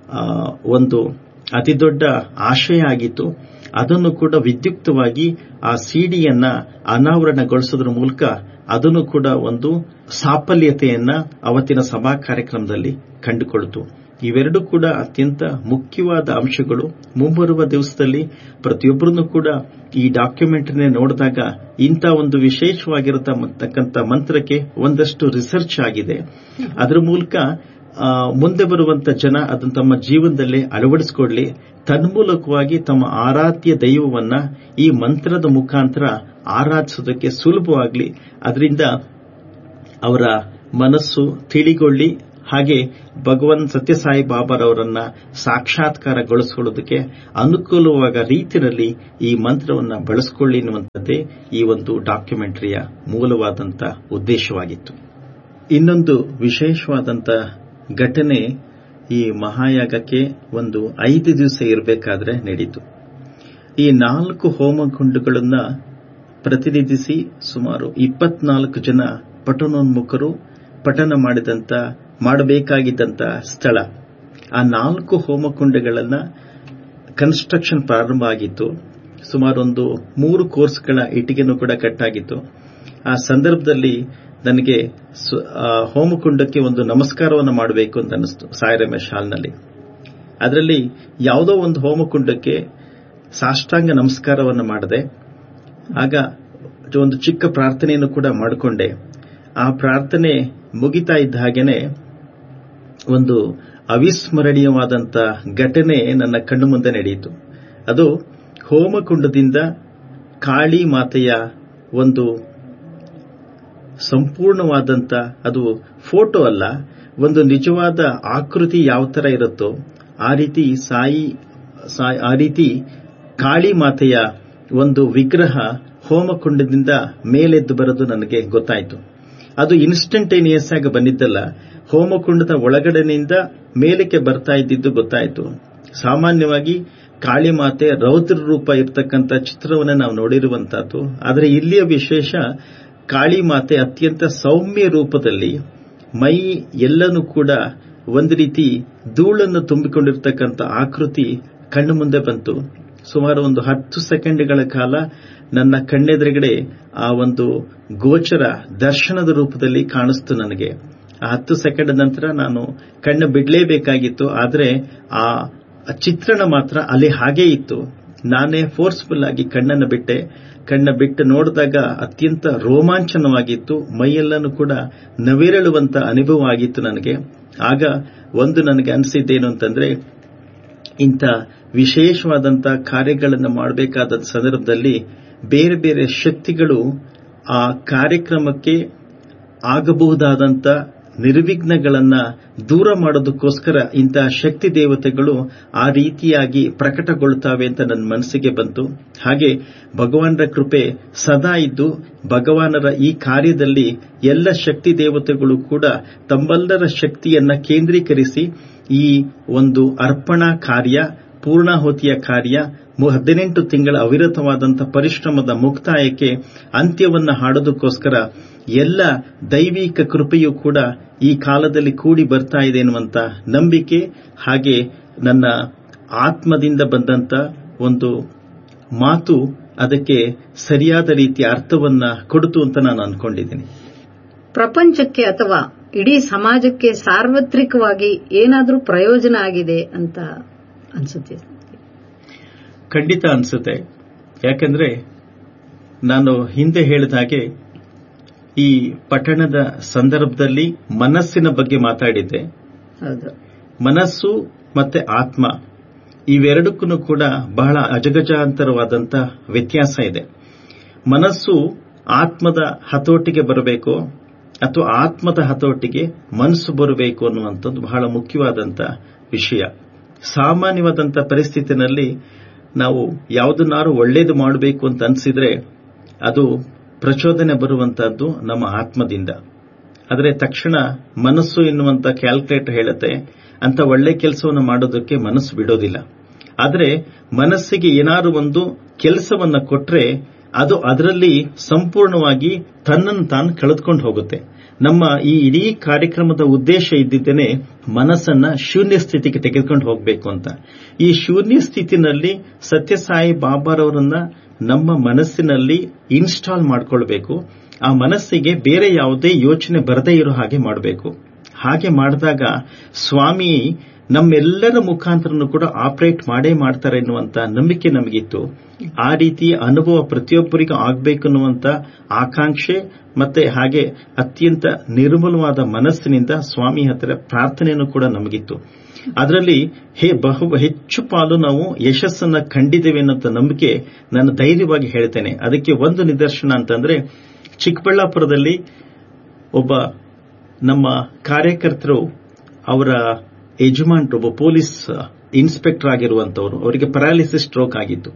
ಒಂದು ಅತಿದೊಡ್ಡ ಆಶಯ ಆಗಿತ್ತು ಅದನ್ನು ಕೂಡ ವಿದ್ಯುಕ್ತವಾಗಿ ಆ ಸಿಡಿಯನ್ನ ಅನಾವರಣಗೊಳಿಸೋದ್ರ ಮೂಲಕ ಅದನ್ನು ಕೂಡ ಒಂದು ಸಾಫಲ್ಯತೆಯನ್ನ ಅವತ್ತಿನ ಸಭಾ ಕಾರ್ಯಕ್ರಮದಲ್ಲಿ ಕಂಡುಕೊಳ್ತು ಇವೆರಡೂ ಕೂಡ ಅತ್ಯಂತ ಮುಖ್ಯವಾದ ಅಂಶಗಳು ಮುಂಬರುವ ದಿವಸದಲ್ಲಿ ಪ್ರತಿಯೊಬ್ಬರನ್ನು ಕೂಡ ಈ ಡಾಕ್ಯುಮೆಂಟರಿನ ನೋಡಿದಾಗ ಇಂಥ ಒಂದು ವಿಶೇಷವಾಗಿರತಕ್ಕಂಥ ಮಂತ್ರಕ್ಕೆ ಒಂದಷ್ಟು ರಿಸರ್ಚ್ ಆಗಿದೆ ಅದರ ಮೂಲಕ ಆ, ಮುಂದೆ ಬರುವಂತ ಜನ ಅದನ್ನು ತಮ್ಮ ಜೀವನದಲ್ಲಿ ಅಳವಡಿಸಿಕೊಳ್ಳಿ ತನ್ಮೂಲಕವಾಗಿ ತಮ್ಮ ಆರಾಧ್ಯ ದೈವವನ್ನ ಈ ಮಂತ್ರದ ಮುಖಾಂತರ ಆರಾಧಿಸೋದಕ್ಕೆ ಸುಲಭವಾಗಲಿ ಅದರಿಂದ ಅವರ ಮನಸ್ಸು ತಿಳಿಗೊಳ್ಳಿ ಹಾಗೆ ಭಗವಾನ್ ಸತ್ಯಸಾಯಿ ಬಾಬಾರವರನ್ನ ಸಾಕ್ಷಾತ್ಕಾರಗೊಳಿಸಿಕೊಳ್ಳೋದಕ್ಕೆ ಅನುಕೂಲವಾದ ರೀತಿಯಲ್ಲಿ ಈ ಮಂತ್ರವನ್ನ ಬಳಸಿಕೊಳ್ಳಿ ಎನ್ನುವಂಥದ್ದೇ ಈ ಒಂದು ಡಾಕ್ಯುಮೆಂಟರಿಯ ಮೂಲವಾದಂಥ ಉದ್ದೇಶವಾಗಿತ್ತು ಇನ್ನೊಂದು ವಿಶೇಷವಾದಂಥ ಘಟನೆ ಈ ಮಹಾಯಾಗಕ್ಕೆ ಒಂದು ಐದು ದಿವಸ ಇರಬೇಕಾದ್ರೆ ನಡೀತು ಈ ನಾಲ್ಕು ಹೋಮಗುಂಡುಗಳನ್ನ ಪ್ರತಿನಿಧಿಸಿ ಸುಮಾರು ಇಪ್ಪತ್ನಾಲ್ಕು ಜನ ಪಠನೋನ್ಮುಖರು ಪಠನ ಮಾಡಿದಂತ ಮಾಡಬೇಕಾಗಿದ್ದಂತ ಸ್ಥಳ ಆ ನಾಲ್ಕು ಹೋಮಕುಂಡಗಳನ್ನ ಕನ್ಸ್ಟ್ರಕ್ಷನ್ ಪ್ರಾರಂಭ ಆಗಿತ್ತು ಸುಮಾರು ಒಂದು ಮೂರು ಕೋರ್ಸ್ಗಳ ಇಟ್ಟಿಗೆನೂ ಕೂಡ ಕಟ್ಟಾಗಿತ್ತು ಆ ಸಂದರ್ಭದಲ್ಲಿ ನನಗೆ ಸು- ಆ ಹೋಮಕುಂಡಕ್ಕೆ ಒಂದು ನಮಸ್ಕಾರವನ್ನು ಮಾಡಬೇಕು ಅಂತ ಅನಿಸ್ತು ಸಾಯಿ ರಮೇಶ್ ಹಾಲ್ನಲ್ಲಿ ಅದರಲ್ಲಿ ಯಾವುದೋ ಒಂದು ಹೋಮಕುಂಡಕ್ಕೆ ಸಾಷ್ಟಾಂಗ ನಮಸ್ಕಾರವನ್ನು ಮಾಡಿದೆ ಆಗ ಒಂದು ಚಿಕ್ಕ ಪ್ರಾರ್ಥನೆಯನ್ನು ಕೂಡ ಮಾಡಿಕೊಂಡೆ ಆ ಪ್ರಾರ್ಥನೆ ಮುಗಿತಾ ಇದ್ದ ಹಾಗೇನೆ ಒಂದು ಅವಿಸ್ಮರಣೀಯವಾದಂಥ ಘಟನೆ ನನ್ನ ಕಣ್ಣು ಮುಂದೆ ನಡೆಯಿತು ಅದು ಹೋಮಕುಂಡದಿಂದ ಕಾಳಿ ಮಾತೆಯ ಒಂದು ಸಂಪೂರ್ಣವಾದಂಥ ಅದು ಫೋಟೋ ಅಲ್ಲ ಒಂದು ನಿಜವಾದ ಆಕೃತಿ ಯಾವ ತರ ಇರುತ್ತೋ ಆ ರೀತಿ ಸಾಯಿ ಸಾಯಿ- ಆ ರೀತಿ ಕಾಳಿ ಮಾತೆಯ ಒಂದು ವಿಗ್ರಹ ಹೋಮಕುಂಡದಿಂದ ಮೇಲೆದ್ದು ಬರೋದು ನನಗೆ ಗೊತ್ತಾಯಿತು ಅದು ಇನ್ಸ್ಟಂಟೇನಿಯಸ್ ಆಗಿ ಬಂದಿದ್ದಲ್ಲ ಹೋಮಕುಂಡದ ಒಳಗಡೆನಿಂದ ಮೇಲಕ್ಕೆ ಬರ್ತಾ ಇದ್ದಿದ್ದು ಗೊತ್ತಾಯಿತು ಸಾಮಾನ್ಯವಾಗಿ ಕಾಳಿ ಮಾತೆ ರೌದ್ರ ರೂಪ ಇರತಕ್ಕಂಥ ಚಿತ್ರವನ್ನು ನಾವು ನೋಡಿರುವಂತಹದ್ದು ಆದರೆ ಇಲ್ಲಿಯ ವಿಶೇಷ ಕಾಳಿ ಮಾತೆ ಅತ್ಯಂತ ಸೌಮ್ಯ ರೂಪದಲ್ಲಿ ಮೈ ಎಲ್ಲನೂ ಕೂಡ ಒಂದು ರೀತಿ ಧೂಳನ್ನು ತುಂಬಿಕೊಂಡಿರ್ತಕ್ಕಂಥ ಆಕೃತಿ ಕಣ್ಣು ಮುಂದೆ ಬಂತು ಸುಮಾರು ಒಂದು ಹತ್ತು ಸೆಕೆಂಡ್ಗಳ ಕಾಲ ನನ್ನ ಕಣ್ಣೆದುರುಗಡೆ ಆ ಒಂದು ಗೋಚರ ದರ್ಶನದ ರೂಪದಲ್ಲಿ ಕಾಣಿಸ್ತು ನನಗೆ ಆ ಹತ್ತು ಸೆಕೆಂಡ್ ನಂತರ ನಾನು ಕಣ್ಣು ಬಿಡಲೇಬೇಕಾಗಿತ್ತು ಆದರೆ ಆ ಚಿತ್ರಣ ಮಾತ್ರ ಅಲ್ಲಿ ಹಾಗೇ ಇತ್ತು ನಾನೇ ಫೋರ್ಸ್ಫುಲ್ ಆಗಿ ಕಣ್ಣನ್ನು ಬಿಟ್ಟೆ ಕಣ್ಣ ಬಿಟ್ಟು ನೋಡಿದಾಗ ಅತ್ಯಂತ ರೋಮಾಂಚನವಾಗಿತ್ತು ಮೈಯೆಲ್ಲನೂ ಕೂಡ ನವಿರಳುವಂತ ಅನುಭವ ಆಗಿತ್ತು ನನಗೆ ಆಗ ಒಂದು ನನಗೆ ಅನಿಸಿದ್ದೇನು ಅಂತಂದ್ರೆ ಇಂಥ ವಿಶೇಷವಾದಂಥ ಕಾರ್ಯಗಳನ್ನು ಮಾಡಬೇಕಾದ ಸಂದರ್ಭದಲ್ಲಿ ಬೇರೆ ಬೇರೆ ಶಕ್ತಿಗಳು ಆ ಕಾರ್ಯಕ್ರಮಕ್ಕೆ ಆಗಬಹುದಾದಂಥ ನಿರ್ವಿಘ್ನಗಳನ್ನ ದೂರ ಮಾಡೋದಕ್ಕೋಸ್ಕರ ಇಂತಹ ಶಕ್ತಿ ದೇವತೆಗಳು ಆ ರೀತಿಯಾಗಿ ಪ್ರಕಟಗೊಳ್ತಾವೆ ಅಂತ ನನ್ನ ಮನಸ್ಸಿಗೆ ಬಂತು ಹಾಗೆ ಭಗವಾನರ ಕೃಪೆ ಸದಾ ಇದ್ದು ಭಗವಾನರ ಈ ಕಾರ್ಯದಲ್ಲಿ ಎಲ್ಲ ಶಕ್ತಿ ದೇವತೆಗಳು ಕೂಡ ತಮ್ಮೆಲ್ಲರ ಶಕ್ತಿಯನ್ನ ಕೇಂದ್ರೀಕರಿಸಿ ಈ ಒಂದು ಅರ್ಪಣಾ ಕಾರ್ಯ ಪೂರ್ಣಾಹುತಿಯ ಕಾರ್ಯ ಮು- ಹದಿನೆಂಟು ತಿಂಗಳ ಅವಿರತವಾದಂಥ ಪರಿಶ್ರಮದ ಮುಕ್ತಾಯಕ್ಕೆ ಅಂತ್ಯವನ್ನ ಹಾಡೋದಕ್ಕೋಸ್ಕರ ಎಲ್ಲ ದೈವಿಕ ಕೃಪೆಯೂ ಕೂಡ ಈ ಕಾಲದಲ್ಲಿ ಕೂಡಿ ಬರ್ತಾ ಇದೆ ಎನ್ನುವಂತ ನಂಬಿಕೆ ಹಾಗೆ ನನ್ನ ಆತ್ಮದಿಂದ ಬಂದಂತ ಒಂದು ಮಾತು ಅದಕ್ಕೆ ಸರಿಯಾದ ರೀತಿಯ ಅರ್ಥವನ್ನ ಕೊಡ್ತು ಅಂತ ನಾನು ಅನ್ಕೊಂಡಿದ್ದೀನಿ ಪ್ರಪಂಚಕ್ಕೆ ಅಥವಾ ಇಡೀ ಸಮಾಜಕ್ಕೆ ಸಾರ್ವತ್ರಿಕವಾಗಿ ಏನಾದರೂ ಪ್ರಯೋಜನ ಆಗಿದೆ ಅಂತ ಅನ್ಸುತ್ತೆ ಖಂಡಿತ ಅನ್ಸುತ್ತೆ ಯಾಕಂದ್ರೆ ನಾನು ಹಿಂದೆ ಹೇಳಿದ ಹಾಗೆ ಈ ಪಠಣದ ಸಂದರ್ಭದಲ್ಲಿ ಮನಸ್ಸಿನ ಬಗ್ಗೆ ಮಾತಾಡಿದ್ದೆ ಹೌದು ಮನಸ್ಸು ಮತ್ತೆ ಆತ್ಮ ಇವೆರಡಕ್ಕೂ ಕೂಡ ಬಹಳ ಅಜಗಜಾಂತರವಾದಂತ ವ್ಯತ್ಯಾಸ ಇದೆ ಮನಸ್ಸು ಆತ್ಮದ ಹತೋಟಿಗೆ ಬರಬೇಕು ಅಥವಾ ಆತ್ಮದ ಹತೋಟಿಗೆ ಮನಸ್ಸು ಬರಬೇಕು ಅನ್ನುವಂಥದ್ದು ಬಹಳ ಮುಖ್ಯವಾದಂತ ವಿಷಯ ಸಾಮಾನ್ಯವಾದಂತ ಪರಿಸ್ಥಿತಿನಲ್ಲಿ ನಾವು ಯಾವುದನ್ನಾರು ಒಳ್ಳೇದು ಮಾಡಬೇಕು ಅಂತ ಅನಿಸಿದ್ರೆ ಅದು ಪ್ರಚೋದನೆ ಬರುವಂತಹದ್ದು ನಮ್ಮ ಆತ್ಮದಿಂದ ಆದರೆ ತಕ್ಷಣ ಮನಸ್ಸು ಎನ್ನುವಂತ ಕ್ಯಾಲ್ಕುಲೇಟರ್ ಹೇಳುತ್ತೆ ಅಂತ ಒಳ್ಳೆ ಕೆಲಸವನ್ನು ಮಾಡೋದಕ್ಕೆ ಮನಸ್ಸು ಬಿಡೋದಿಲ್ಲ ಆದರೆ ಮನಸ್ಸಿಗೆ ಏನಾದ್ರು ಒಂದು ಕೆಲಸವನ್ನ ಕೊಟ್ರೆ ಅದು ಅದರಲ್ಲಿ ಸಂಪೂರ್ಣವಾಗಿ ತನ್ನನ್ನು ತಾನು ಕಳೆದುಕೊಂಡು ಹೋಗುತ್ತೆ ನಮ್ಮ ಈ ಇಡೀ ಕಾರ್ಯಕ್ರಮದ ಉದ್ದೇಶ ಇದ್ದಿದ್ದೇನೆ ಮನಸ್ಸನ್ನ ಶೂನ್ಯ ಸ್ಥಿತಿಗೆ ತೆಗೆದುಕೊಂಡು ಹೋಗಬೇಕು ಅಂತ ಈ ಶೂನ್ಯ ಸ್ಥಿತಿನಲ್ಲಿ ಸತ್ಯಸಾಯಿ ಬಾಬಾರವರನ್ನ ನಮ್ಮ ಮನಸ್ಸಿನಲ್ಲಿ ಇನ್ಸ್ಟಾಲ್ ಮಾಡಿಕೊಳ್ಬೇಕು ಆ ಮನಸ್ಸಿಗೆ ಬೇರೆ ಯಾವುದೇ ಯೋಚನೆ ಬರದೇ ಇರೋ ಹಾಗೆ ಮಾಡಬೇಕು ಹಾಗೆ ಮಾಡಿದಾಗ ಸ್ವಾಮಿ ನಮ್ಮೆಲ್ಲರ ಮುಖಾಂತರನು ಕೂಡ ಆಪರೇಟ್ ಮಾಡೇ ಮಾಡ್ತಾರೆ ಎನ್ನುವಂತ ನಂಬಿಕೆ ನಮಗಿತ್ತು ಆ ರೀತಿಯ ಅನುಭವ ಪ್ರತಿಯೊಬ್ಬರಿಗೂ ಆಗಬೇಕು ಅನ್ನುವಂತ ಆಕಾಂಕ್ಷೆ ಮತ್ತೆ ಹಾಗೆ ಅತ್ಯಂತ ನಿರ್ಮಲವಾದ ಮನಸ್ಸಿನಿಂದ ಸ್ವಾಮಿ ಹತ್ತಿರ ಪ್ರಾರ್ಥನೆಯನ್ನು ಕೂಡ ನಮಗಿತ್ತು ಅದರಲ್ಲಿ ಹೇ ಬಹು ಹೆಚ್ಚು ಪಾಲು ನಾವು ಯಶಸ್ಸನ್ನ ಕಂಡಿದ್ದೇವೆ ಅನ್ನೋ ನಂಬಿಕೆ ನಾನು ಧೈರ್ಯವಾಗಿ ಹೇಳ್ತೇನೆ ಅದಕ್ಕೆ ಒಂದು ನಿದರ್ಶನ ಅಂತಂದ್ರೆ ಚಿಕ್ಕಬಳ್ಳಾಪುರದಲ್ಲಿ ಒಬ್ಬ ನಮ್ಮ ಕಾರ್ಯಕರ್ತರು ಅವರ ಯಜಮಾನ್ರು ಒಬ್ಬ ಪೊಲೀಸ್ ಇನ್ಸ್ಪೆಕ್ಟರ್ ಆಗಿರುವಂತವರು ಅವರಿಗೆ ಪ್ಯಾರಾಲಿಸಿಸ್ ಸ್ಟ್ರೋಕ್ ಆಗಿತ್ತು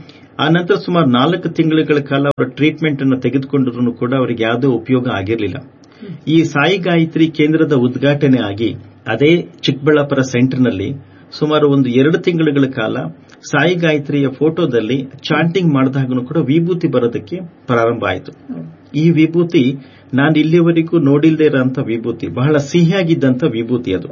ಆ ನಂತರ ಸುಮಾರು ನಾಲ್ಕು ತಿಂಗಳ ಕಾಲ ಅವರ ಟ್ರೀಟ್ಮೆಂಟ್ ಅನ್ನು ತೆಗೆದುಕೊಂಡ್ರು ಕೂಡ ಅವರಿಗೆ ಯಾವುದೇ ಉಪಯೋಗ ಆಗಿರಲಿಲ್ಲ ಈ ಸಾಯಿ ಗಾಯತ್ರಿ ಕೇಂದ್ರದ ಉದ್ಘಾಟನೆ ಆಗಿ ಅದೇ ಚಿಕ್ಕಬಳ್ಳಾಪುರ ಸೆಂಟರ್ನಲ್ಲಿ ಸುಮಾರು ಒಂದು ಎರಡು ತಿಂಗಳುಗಳ ಕಾಲ ಸಾಯಿ ಗಾಯತ್ರಿಯ ಫೋಟೋದಲ್ಲಿ ಚಾಂಟಿಂಗ್ ಮಾಡಿದಾಗೂ ಕೂಡ ವಿಭೂತಿ ಬರೋದಕ್ಕೆ ಪ್ರಾರಂಭ ಆಯಿತು ಈ ವಿಭೂತಿ ನಾನು ಇಲ್ಲಿಯವರೆಗೂ ನೋಡಿಲ್ಲದೆ ಇರೋಂಥ ವಿಭೂತಿ ಬಹಳ ಸಿಹಿಯಾಗಿದ್ದಂಥ ವಿಭೂತಿ ಅದು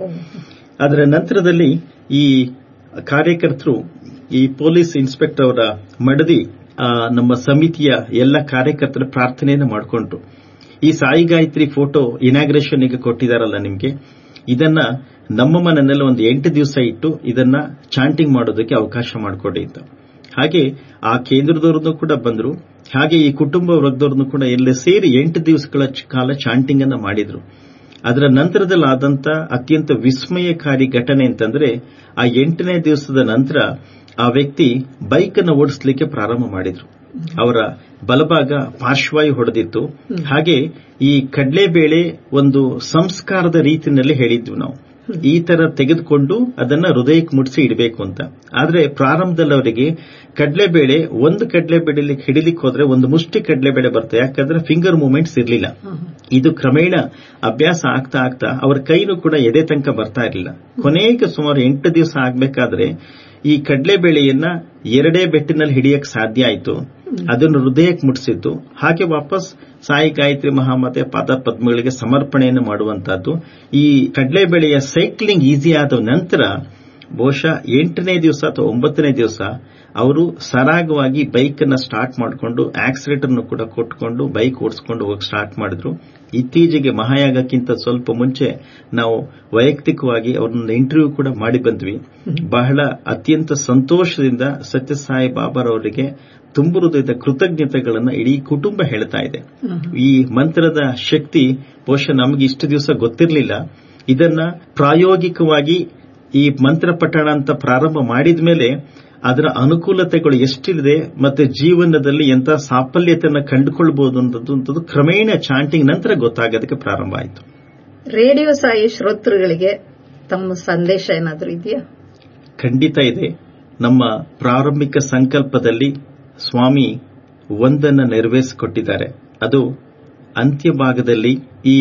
ಅದರ ನಂತರದಲ್ಲಿ ಈ ಕಾರ್ಯಕರ್ತರು ಈ ಪೊಲೀಸ್ ಇನ್ಸ್ಪೆಕ್ಟರ್ ಅವರ ಮಡದಿ ನಮ್ಮ ಸಮಿತಿಯ ಎಲ್ಲ ಕಾರ್ಯಕರ್ತರ ಪ್ರಾರ್ಥನೆಯನ್ನು ಮಾಡಿಕೊಂಡ್ರು ಈ ಸಾಯಿ ಗಾಯತ್ರಿ ಫೋಟೋ ಇನಾಗ್ರೇಷನ್ ಈಗ ಕೊಟ್ಟಿದಾರಲ್ಲ ನಿಮಗೆ ಇದನ್ನ ನಮ್ಮ ಮನೆಯಲ್ಲಿ ಒಂದು ಎಂಟು ದಿವಸ ಇಟ್ಟು ಇದನ್ನ ಚಾಂಟಿಂಗ್ ಮಾಡೋದಕ್ಕೆ ಅವಕಾಶ ಮಾಡಿಕೊಡಿ ಅಂತ ಹಾಗೆ ಆ ಕೇಂದ್ರದವ್ರದ್ದು ಕೂಡ ಬಂದರು ಹಾಗೆ ಈ ಕುಟುಂಬ ವರ್ಗದವ್ರನ್ನು ಕೂಡ ಎಲ್ಲ ಸೇರಿ ಎಂಟು ದಿವಸಗಳ ಕಾಲ ಚಾಂಟಿಂಗ್ ಅನ್ನ ಮಾಡಿದ್ರು ಅದರ ನಂತರದಲ್ಲಿ ಆದಂತ ಅತ್ಯಂತ ವಿಸ್ಮಯಕಾರಿ ಘಟನೆ ಅಂತಂದ್ರೆ ಆ ಎಂಟನೇ ದಿವಸದ ನಂತರ ಆ ವ್ಯಕ್ತಿ ಬೈಕ್ ಅನ್ನು ಓಡಿಸಲಿಕ್ಕೆ ಪ್ರಾರಂಭ ಮಾಡಿದ್ರು ಅವರ ಬಲಭಾಗ ಪಾರ್ಶ್ವಾಯು ಹೊಡೆದಿತ್ತು ಹಾಗೆ ಈ ಕಡಲೆಬೇಳೆ ಒಂದು ಸಂಸ್ಕಾರದ ರೀತಿಯಲ್ಲಿ ಹೇಳಿದ್ವಿ ನಾವು ಈ ತರ ತೆಗೆದುಕೊಂಡು ಅದನ್ನ ಹೃದಯಕ್ಕೆ ಮುಡಿಸಿ ಇಡಬೇಕು ಅಂತ ಆದ್ರೆ ಪ್ರಾರಂಭದಲ್ಲಿ ಅವರಿಗೆ ಕಡಲೆಬೇಳೆ ಒಂದು ಕಡಲೆಬೇಳೆ ಹಿಡಿಲಿಕ್ಕೆ ಹೋದ್ರೆ ಒಂದು ಮುಷ್ಟಿ ಕಡಲೆಬೇಳೆ ಬರುತ್ತೆ ಯಾಕಂದ್ರೆ ಫಿಂಗರ್ ಮೂವ್ಮೆಂಟ್ಸ್ ಇರಲಿಲ್ಲ ಇದು ಕ್ರಮೇಣ ಅಭ್ಯಾಸ ಆಗ್ತಾ ಆಗ್ತಾ ಅವರ ಕೈನೂ ಕೂಡ ಎದೆ ತನಕ ಬರ್ತಾ ಇರಲಿಲ್ಲ ಕೊನೆಗೆ ಸುಮಾರು ಎಂಟು ದಿವಸ ಆಗ್ಬೇಕಾದ್ರೆ ಈ ಕಡಲೆಬೇಳೆಯನ್ನ ಎರಡೇ ಬೆಟ್ಟಿನಲ್ಲಿ ಹಿಡಿಯಕ್ಕೆ ಸಾಧ್ಯ ಆಯಿತು ಅದನ್ನು ಹೃದಯಕ್ಕೆ ಮುಟ್ಟಿಸಿದ್ದು ಹಾಗೆ ವಾಪಸ್ ಸಾಯಿ ಗಾಯತ್ರಿ ಮಹಾಮಾತೆ ಪಾದ ಪದ್ಮಗಳಿಗೆ ಸಮರ್ಪಣೆಯನ್ನು ಮಾಡುವಂತಹದ್ದು ಈ ಕಡಲೆಬೇಳೆಯ ಸೈಕ್ಲಿಂಗ್ ಈಸಿ ಆದ ನಂತರ ಬಹುಶಃ ಎಂಟನೇ ದಿವಸ ಅಥವಾ ಒಂಬತ್ತನೇ ದಿವಸ ಅವರು ಸರಾಗವಾಗಿ ಬೈಕ್ ಅನ್ನ ಸ್ಟಾರ್ಟ್ ಮಾಡಿಕೊಂಡು ಆಕ್ಸಿಲೇಟರ್ ಕೂಡ ಕೊಟ್ಟುಕೊಂಡು ಬೈಕ್ ಓಡಿಸ್ಕೊಂಡು ಹೋಗಿ ಸ್ಟಾರ್ಟ್ ಮಾಡಿದ್ರು ಇತ್ತೀಚೆಗೆ ಮಹಾಯಾಗಕ್ಕಿಂತ ಸ್ವಲ್ಪ ಮುಂಚೆ ನಾವು ವೈಯಕ್ತಿಕವಾಗಿ ಅವ್ರನ್ನ ಇಂಟರ್ವ್ಯೂ ಕೂಡ ಮಾಡಿ ಬಂದ್ವಿ ಬಹಳ ಅತ್ಯಂತ ಸಂತೋಷದಿಂದ ಸತ್ಯಸಾಯಿ ಬಾಬಾರವರಿಗೆ ತುಂಬು ಹೃದಯದ ಕೃತಜ್ಞತೆಗಳನ್ನು ಇಡೀ ಕುಟುಂಬ ಹೇಳ್ತಾ ಇದೆ ಈ ಮಂತ್ರದ ಶಕ್ತಿ ಬಹುಶಃ ನಮಗೆ ಇಷ್ಟು ದಿವಸ ಗೊತ್ತಿರಲಿಲ್ಲ ಇದನ್ನ ಪ್ರಾಯೋಗಿಕವಾಗಿ ಈ ಮಂತ್ರ ಪಠಣ ಅಂತ ಪ್ರಾರಂಭ ಮಾಡಿದ ಮೇಲೆ ಅದರ ಅನುಕೂಲತೆಗಳು ಎಷ್ಟಿದೆ ಮತ್ತೆ ಜೀವನದಲ್ಲಿ ಎಂತ ಸಾಫಲ್ಯತೆಯನ್ನು ಕಂಡುಕೊಳ್ಬಹುದು ಅನ್ನೋದು ಕ್ರಮೇಣ ಚಾಂಟಿಂಗ್ ನಂತರ ಗೊತ್ತಾಗೋದಕ್ಕೆ ಪ್ರಾರಂಭ ಆಯಿತು ರೇಡಿಯೋ ಸಾಯಿ ಶ್ರೋತೃಗಳಿಗೆ ತಮ್ಮ ಸಂದೇಶ ಏನಾದರೂ ಇದೆಯಾ ಖಂಡಿತ ಇದೆ ನಮ್ಮ ಪ್ರಾರಂಭಿಕ ಸಂಕಲ್ಪದಲ್ಲಿ ಸ್ವಾಮಿ ಒಂದನ್ನು ನೆರವೇರಿಸಿಕೊಟ್ಟಿದ್ದಾರೆ ಅದು ಅಂತ್ಯಭಾಗದಲ್ಲಿ ಈ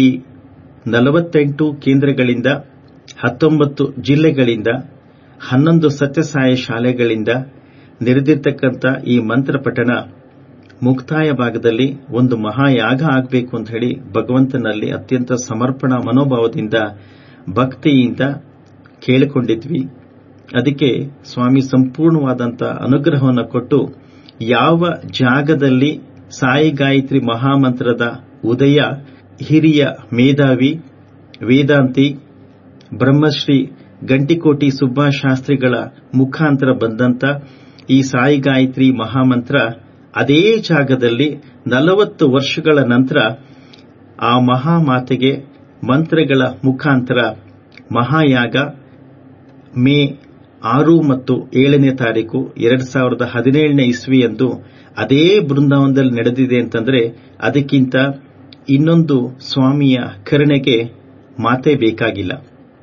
ನಲವತ್ತೆಂಟು ಕೇಂದ್ರಗಳಿಂದ ಹತ್ತೊಂಬತ್ತು ಜಿಲ್ಲೆಗಳಿಂದ ಹನ್ನೊಂದು ಸತ್ಯಸಾಯ ಶಾಲೆಗಳಿಂದ ನೆರೆದಿರ್ತಕ್ಕಂಥ ಈ ಮಂತ್ರ ಪಠಣ ಮುಕ್ತಾಯ ಭಾಗದಲ್ಲಿ ಒಂದು ಮಹಾಯಾಗ ಆಗಬೇಕು ಅಂತ ಹೇಳಿ ಭಗವಂತನಲ್ಲಿ ಅತ್ಯಂತ ಸಮರ್ಪಣಾ ಮನೋಭಾವದಿಂದ ಭಕ್ತಿಯಿಂದ ಕೇಳಿಕೊಂಡಿದ್ವಿ ಅದಕ್ಕೆ ಸ್ವಾಮಿ ಸಂಪೂರ್ಣವಾದಂಥ ಅನುಗ್ರಹವನ್ನು ಕೊಟ್ಟು ಯಾವ ಜಾಗದಲ್ಲಿ ಸಾಯಿ ಗಾಯತ್ರಿ ಮಹಾಮಂತ್ರದ ಉದಯ ಹಿರಿಯ ಮೇಧಾವಿ ವೇದಾಂತಿ ಬ್ರಹ್ಮಶ್ರೀ ಗಂಟಿಕೋಟಿ ಸುಬ್ಬಾಶಾಸ್ತ್ರಿಗಳ ಮುಖಾಂತರ ಬಂದಂತ ಈ ಸಾಯಿ ಗಾಯತ್ರಿ ಮಹಾಮಂತ್ರ ಅದೇ ಜಾಗದಲ್ಲಿ ನಲವತ್ತು ವರ್ಷಗಳ ನಂತರ ಆ ಮಹಾಮಾತೆಗೆ ಮಂತ್ರಗಳ ಮುಖಾಂತರ ಮಹಾಯಾಗ ಮೇ ಆರು ಮತ್ತು ಏಳನೇ ತಾರೀಕು ಎರಡ್ ಸಾವಿರದ ಹದಿನೇಳನೇ ಇಸ್ವಿಯಂದು ಅದೇ ಬೃಂದಾವನದಲ್ಲಿ ನಡೆದಿದೆ ಅಂತಂದ್ರೆ ಅದಕ್ಕಿಂತ ಇನ್ನೊಂದು ಸ್ವಾಮಿಯ ಕರುಣೆಗೆ ಮಾತೇ ಬೇಕಾಗಿಲ್ಲ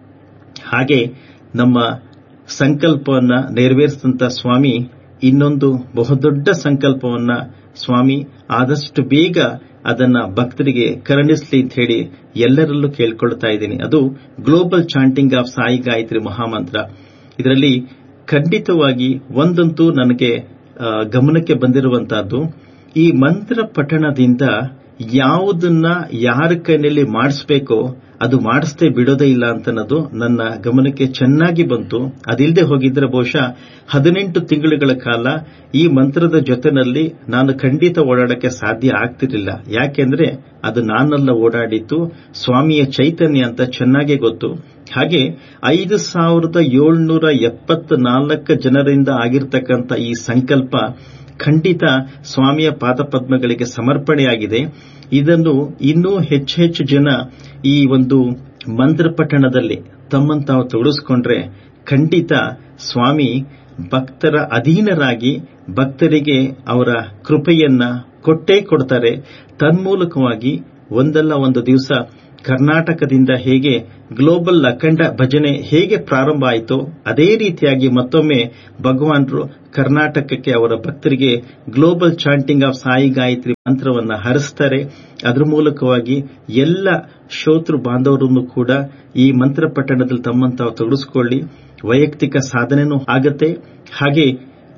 ಹಾಗೆ ನಮ್ಮ ಸಂಕಲ್ಪವನ್ನ ನೆರವೇರಿಸಿದಂತ ಸ್ವಾಮಿ ಇನ್ನೊಂದು ಬಹುದೊಡ್ಡ ಸಂಕಲ್ಪವನ್ನ ಸ್ವಾಮಿ ಆದಷ್ಟು ಬೇಗ ಅದನ್ನ ಭಕ್ತರಿಗೆ ಕರುಣಿಸಲಿ ಅಂತ ಹೇಳಿ ಎಲ್ಲರಲ್ಲೂ ಕೇಳ್ಕೊಳ್ತಾ ಇದ್ದೀನಿ ಅದು global chanting of Sai Gayatri Mahamantra ಇದರಲ್ಲಿ ಖಂಡಿತವಾಗಿ ಒಂದಂತೂ ನನಗೆ ಗಮನಕ್ಕೆ ಬಂದಿರುವಂತಹದ್ದು ಈ ಮಂತ್ರ ಪಠಣದಿಂದ ಯಾವುದನ್ನ ಯಾರ ಕೈನಲ್ಲಿ ಮಾಡಿಸ್ಬೇಕೋ ಅದು ಮಾಡಿಸದೆ ಬಿಡೋದೇ ಇಲ್ಲ ಅಂತನ್ನೋದು ನನ್ನ ಗಮನಕ್ಕೆ ಚೆನ್ನಾಗಿ ಬಂತು ಅದಿಲ್ಲದೆ ಹೋಗಿದ್ರೆ ಬಹುಶಃ ಹದಿನೆಂಟು ತಿಂಗಳುಗಳ ಕಾಲ ಈ ಮಂತ್ರದ ಜೊತೆನಲ್ಲಿ ನಾನು ಖಂಡಿತ ಓಡಾಡಕ್ಕೆ ಸಾಧ್ಯ ಆಗ್ತಿರಲಿಲ್ಲ ಯಾಕೆಂದ್ರೆ ಅದು ನಾನೆಲ್ಲ ಓಡಾಡಿತ್ತು ಸ್ವಾಮಿಯ ಚೈತನ್ಯ ಅಂತ ಚೆನ್ನಾಗಿ ಗೊತ್ತು ಹಾಗೆ ಐದು ಸಾವಿರದ ಏಳ್ನೂರ ಎಪ್ಪತ್ನಾಲ್ಕು ಜನರಿಂದ ಆಗಿರ್ತಕ್ಕಂಥ ಈ ಸಂಕಲ್ಪ ಖಂಡಿತ ಸ್ವಾಮಿಯ ಪಾದಪದ್ಮಗಳಿಗೆ ಸಮರ್ಪಣೆಯಾಗಿದೆ ಇದನ್ನು ಇನ್ನೂ ಹೆಚ್ಚು ಹೆಚ್ಚು ಜನ ಈ ಒಂದು ಮಂತ್ರ ಪಠಣದಲ್ಲಿ ತಮ್ಮನ್ನು ತಾವು ತೊಡಗಿಸ್ಕೊಂಡ್ರೆ ಖಂಡಿತ ಸ್ವಾಮಿ ಭಕ್ತರ ಅಧೀನರಾಗಿ ಭಕ್ತರಿಗೆ ಅವರ ಕೃಪೆಯನ್ನ ಕೊಟ್ಟೇ ಕೊಡ್ತಾರೆ ತನ್ಮೂಲಕವಾಗಿ ಒಂದಲ್ಲ ಒಂದು ದಿವಸ ಕರ್ನಾಟಕದಿಂದ ಹೇಗೆ ಗ್ಲೋಬಲ್ ಅಖಂಡ ಭಜನೆ ಹೇಗೆ ಪ್ರಾರಂಭ ಆಯಿತೋ ಅದೇ ರೀತಿಯಾಗಿ ಮತ್ತೊಮ್ಮೆ ಭಗವಾನರು ಕರ್ನಾಟಕಕ್ಕೆ ಅವರ ಭಕ್ತರಿಗೆ global chanting of Sai Gayatri ಮಂತ್ರವನ್ನ ಹರಿಸ್ತಾರೆ ಅದರ ಮೂಲಕವಾಗಿ ಎಲ್ಲ ಶ್ರೋತೃ ಬಾಂಧವರನ್ನು ಕೂಡ ಈ ಮಂತ್ರ ಪಠಣದಲ್ಲಿ ತಮ್ಮನ್ನು ತಾವು ತೊಡಗಿಸಿಕೊಳ್ಳಿ ವೈಯಕ್ತಿಕ ಸಾಧನೆನೂ ಆಗತ್ತೆ ಹಾಗೆ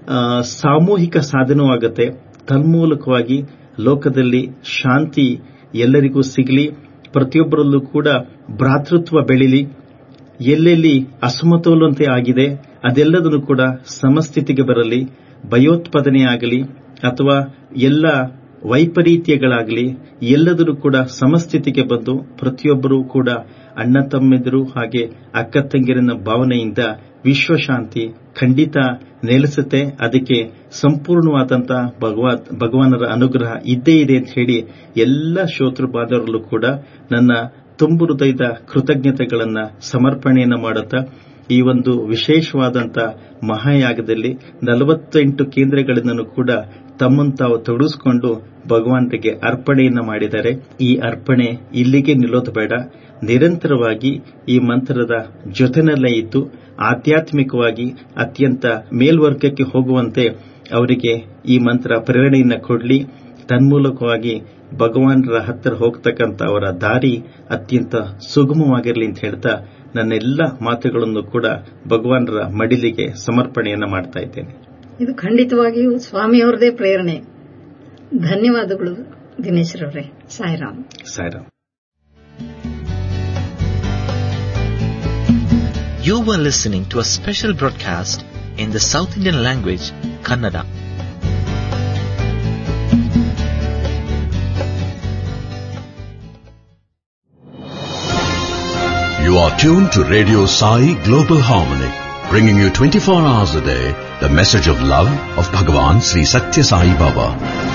ಸಾಮೂಹಿಕ ಸಾಧನೂ ಆಗತ್ತೆ ತನ್ಮೂಲಕವಾಗಿ ಲೋಕದಲ್ಲಿ ಶಾಂತಿ ಎಲ್ಲರಿಗೂ ಸಿಗಲಿ ಪ್ರತಿಯೊಬ್ಬರಲ್ಲೂ ಕೂಡ ಭ್ರಾತೃತ್ವ ಬೆಳಿಲಿ ಎಲ್ಲೆಲ್ಲಿ ಅಸಮತೋಲನತೆ ಆಗಿದೆ ಅದೆಲ್ಲದನ್ನು ಕೂಡ ಸಮಸ್ಥಿತಿಗೆ ಬರಲಿ ಭಯೋತ್ಪಾದನೆ ಆಗಲಿ ಅಥವಾ ಎಲ್ಲ ವೈಪರೀತ್ಯಗಳಾಗಲಿ ಎಲ್ಲದರೂ ಕೂಡ ಸಮಸ್ಥಿತಿಗೆ ಬಂದು ಪ್ರತಿಯೊಬ್ಬರೂ ಕೂಡ ಅಣ್ಣ ತಮ್ಮೆದರು ಹಾಗೆ ಅಕ್ಕ ತಂಗಿರನ ಭಾವನೆಯಿಂದ ವಿಶ್ವಶಾಂತಿ ಖಂಡಿತ ನೆಲೆಸುತ್ತೆ ಅದಕ್ಕೆ ಸಂಪೂರ್ಣವಾದಂತಹ ಭಗವಾನರ ಅನುಗ್ರಹ ಇದ್ದೇ ಇದೆ ಅಂತ ಹೇಳಿ ಎಲ್ಲ ಶ್ರೋತೃ ಬಾಂಧವರಲ್ಲೂ ಕೂಡ ನನ್ನ ತುಂಬು ಹೃದಯದ ಕೃತಜ್ಞತೆಗಳನ್ನ ಸಮರ್ಪಣೆಯನ್ನ ಮಾಡುತ್ತಾ ಈ ಒಂದು ವಿಶೇಷವಾದಂಥ ಮಹಾಯಾಗದಲ್ಲಿ ನಲವತ್ತೆಂಟು ಕೇಂದ್ರಗಳನ್ನು ಕೂಡ ತಮ್ಮನ್ನು ತಾವು ತೊಡಗಿಸಿಕೊಂಡು ಭಗವಾನರಿಗೆ ಅರ್ಪಣೆಯನ್ನ ಮಾಡಿದ್ದಾರೆ ಈ ಅರ್ಪಣೆ ಇಲ್ಲಿಗೆ ನಿಲ್ಲೋದು ಬೇಡ ನಿರಂತರವಾಗಿ ಈ ಮಂತ್ರದ ಜೊತೆನಲ್ಲೇ ಇದ್ದು ಆಧ್ಯಾತ್ಮಿಕವಾಗಿ ಅತ್ಯಂತ ಮೇಲ್ವರ್ಗಕ್ಕೆ ಹೋಗುವಂತೆ ಅವರಿಗೆ ಈ ಮಂತ್ರ ಪ್ರೇರಣೆಯನ್ನ ಕೊಡಲಿ ತನ್ಮೂಲಕವಾಗಿ ಭಗವಾನರ ಹತ್ತಿರ ಹೋಗ್ತಕ್ಕಂಥ ಅವರ ದಾರಿ ಅತ್ಯಂತ ಸುಗಮವಾಗಿರಲಿ ಅಂತ ಹೇಳ್ತಾ ನನ್ನೆಲ್ಲ ಮಾತುಗಳನ್ನು ಕೂಡ ಭಗವಾನರ ಮಡಿಲಿಗೆ ಸಮರ್ಪಣೆಯನ್ನ ಮಾಡ್ತಾ ಇದ್ದೇನೆ ಇದು ಖಂಡಿತವಾಗಿಯೂ ಸ್ವಾಮಿಯವರದೇ ಪ್ರೇರಣೆ ಧನ್ಯವಾದಗಳು Dinesh ರವರೇ Sairam Sairam You were listening to a special broadcast in the South Indian language, Kannada. You are tuned to Radio Sai Global Harmony, bringing you 24 hours a day the message of love of Bhagavan Sri Satya Sai Baba.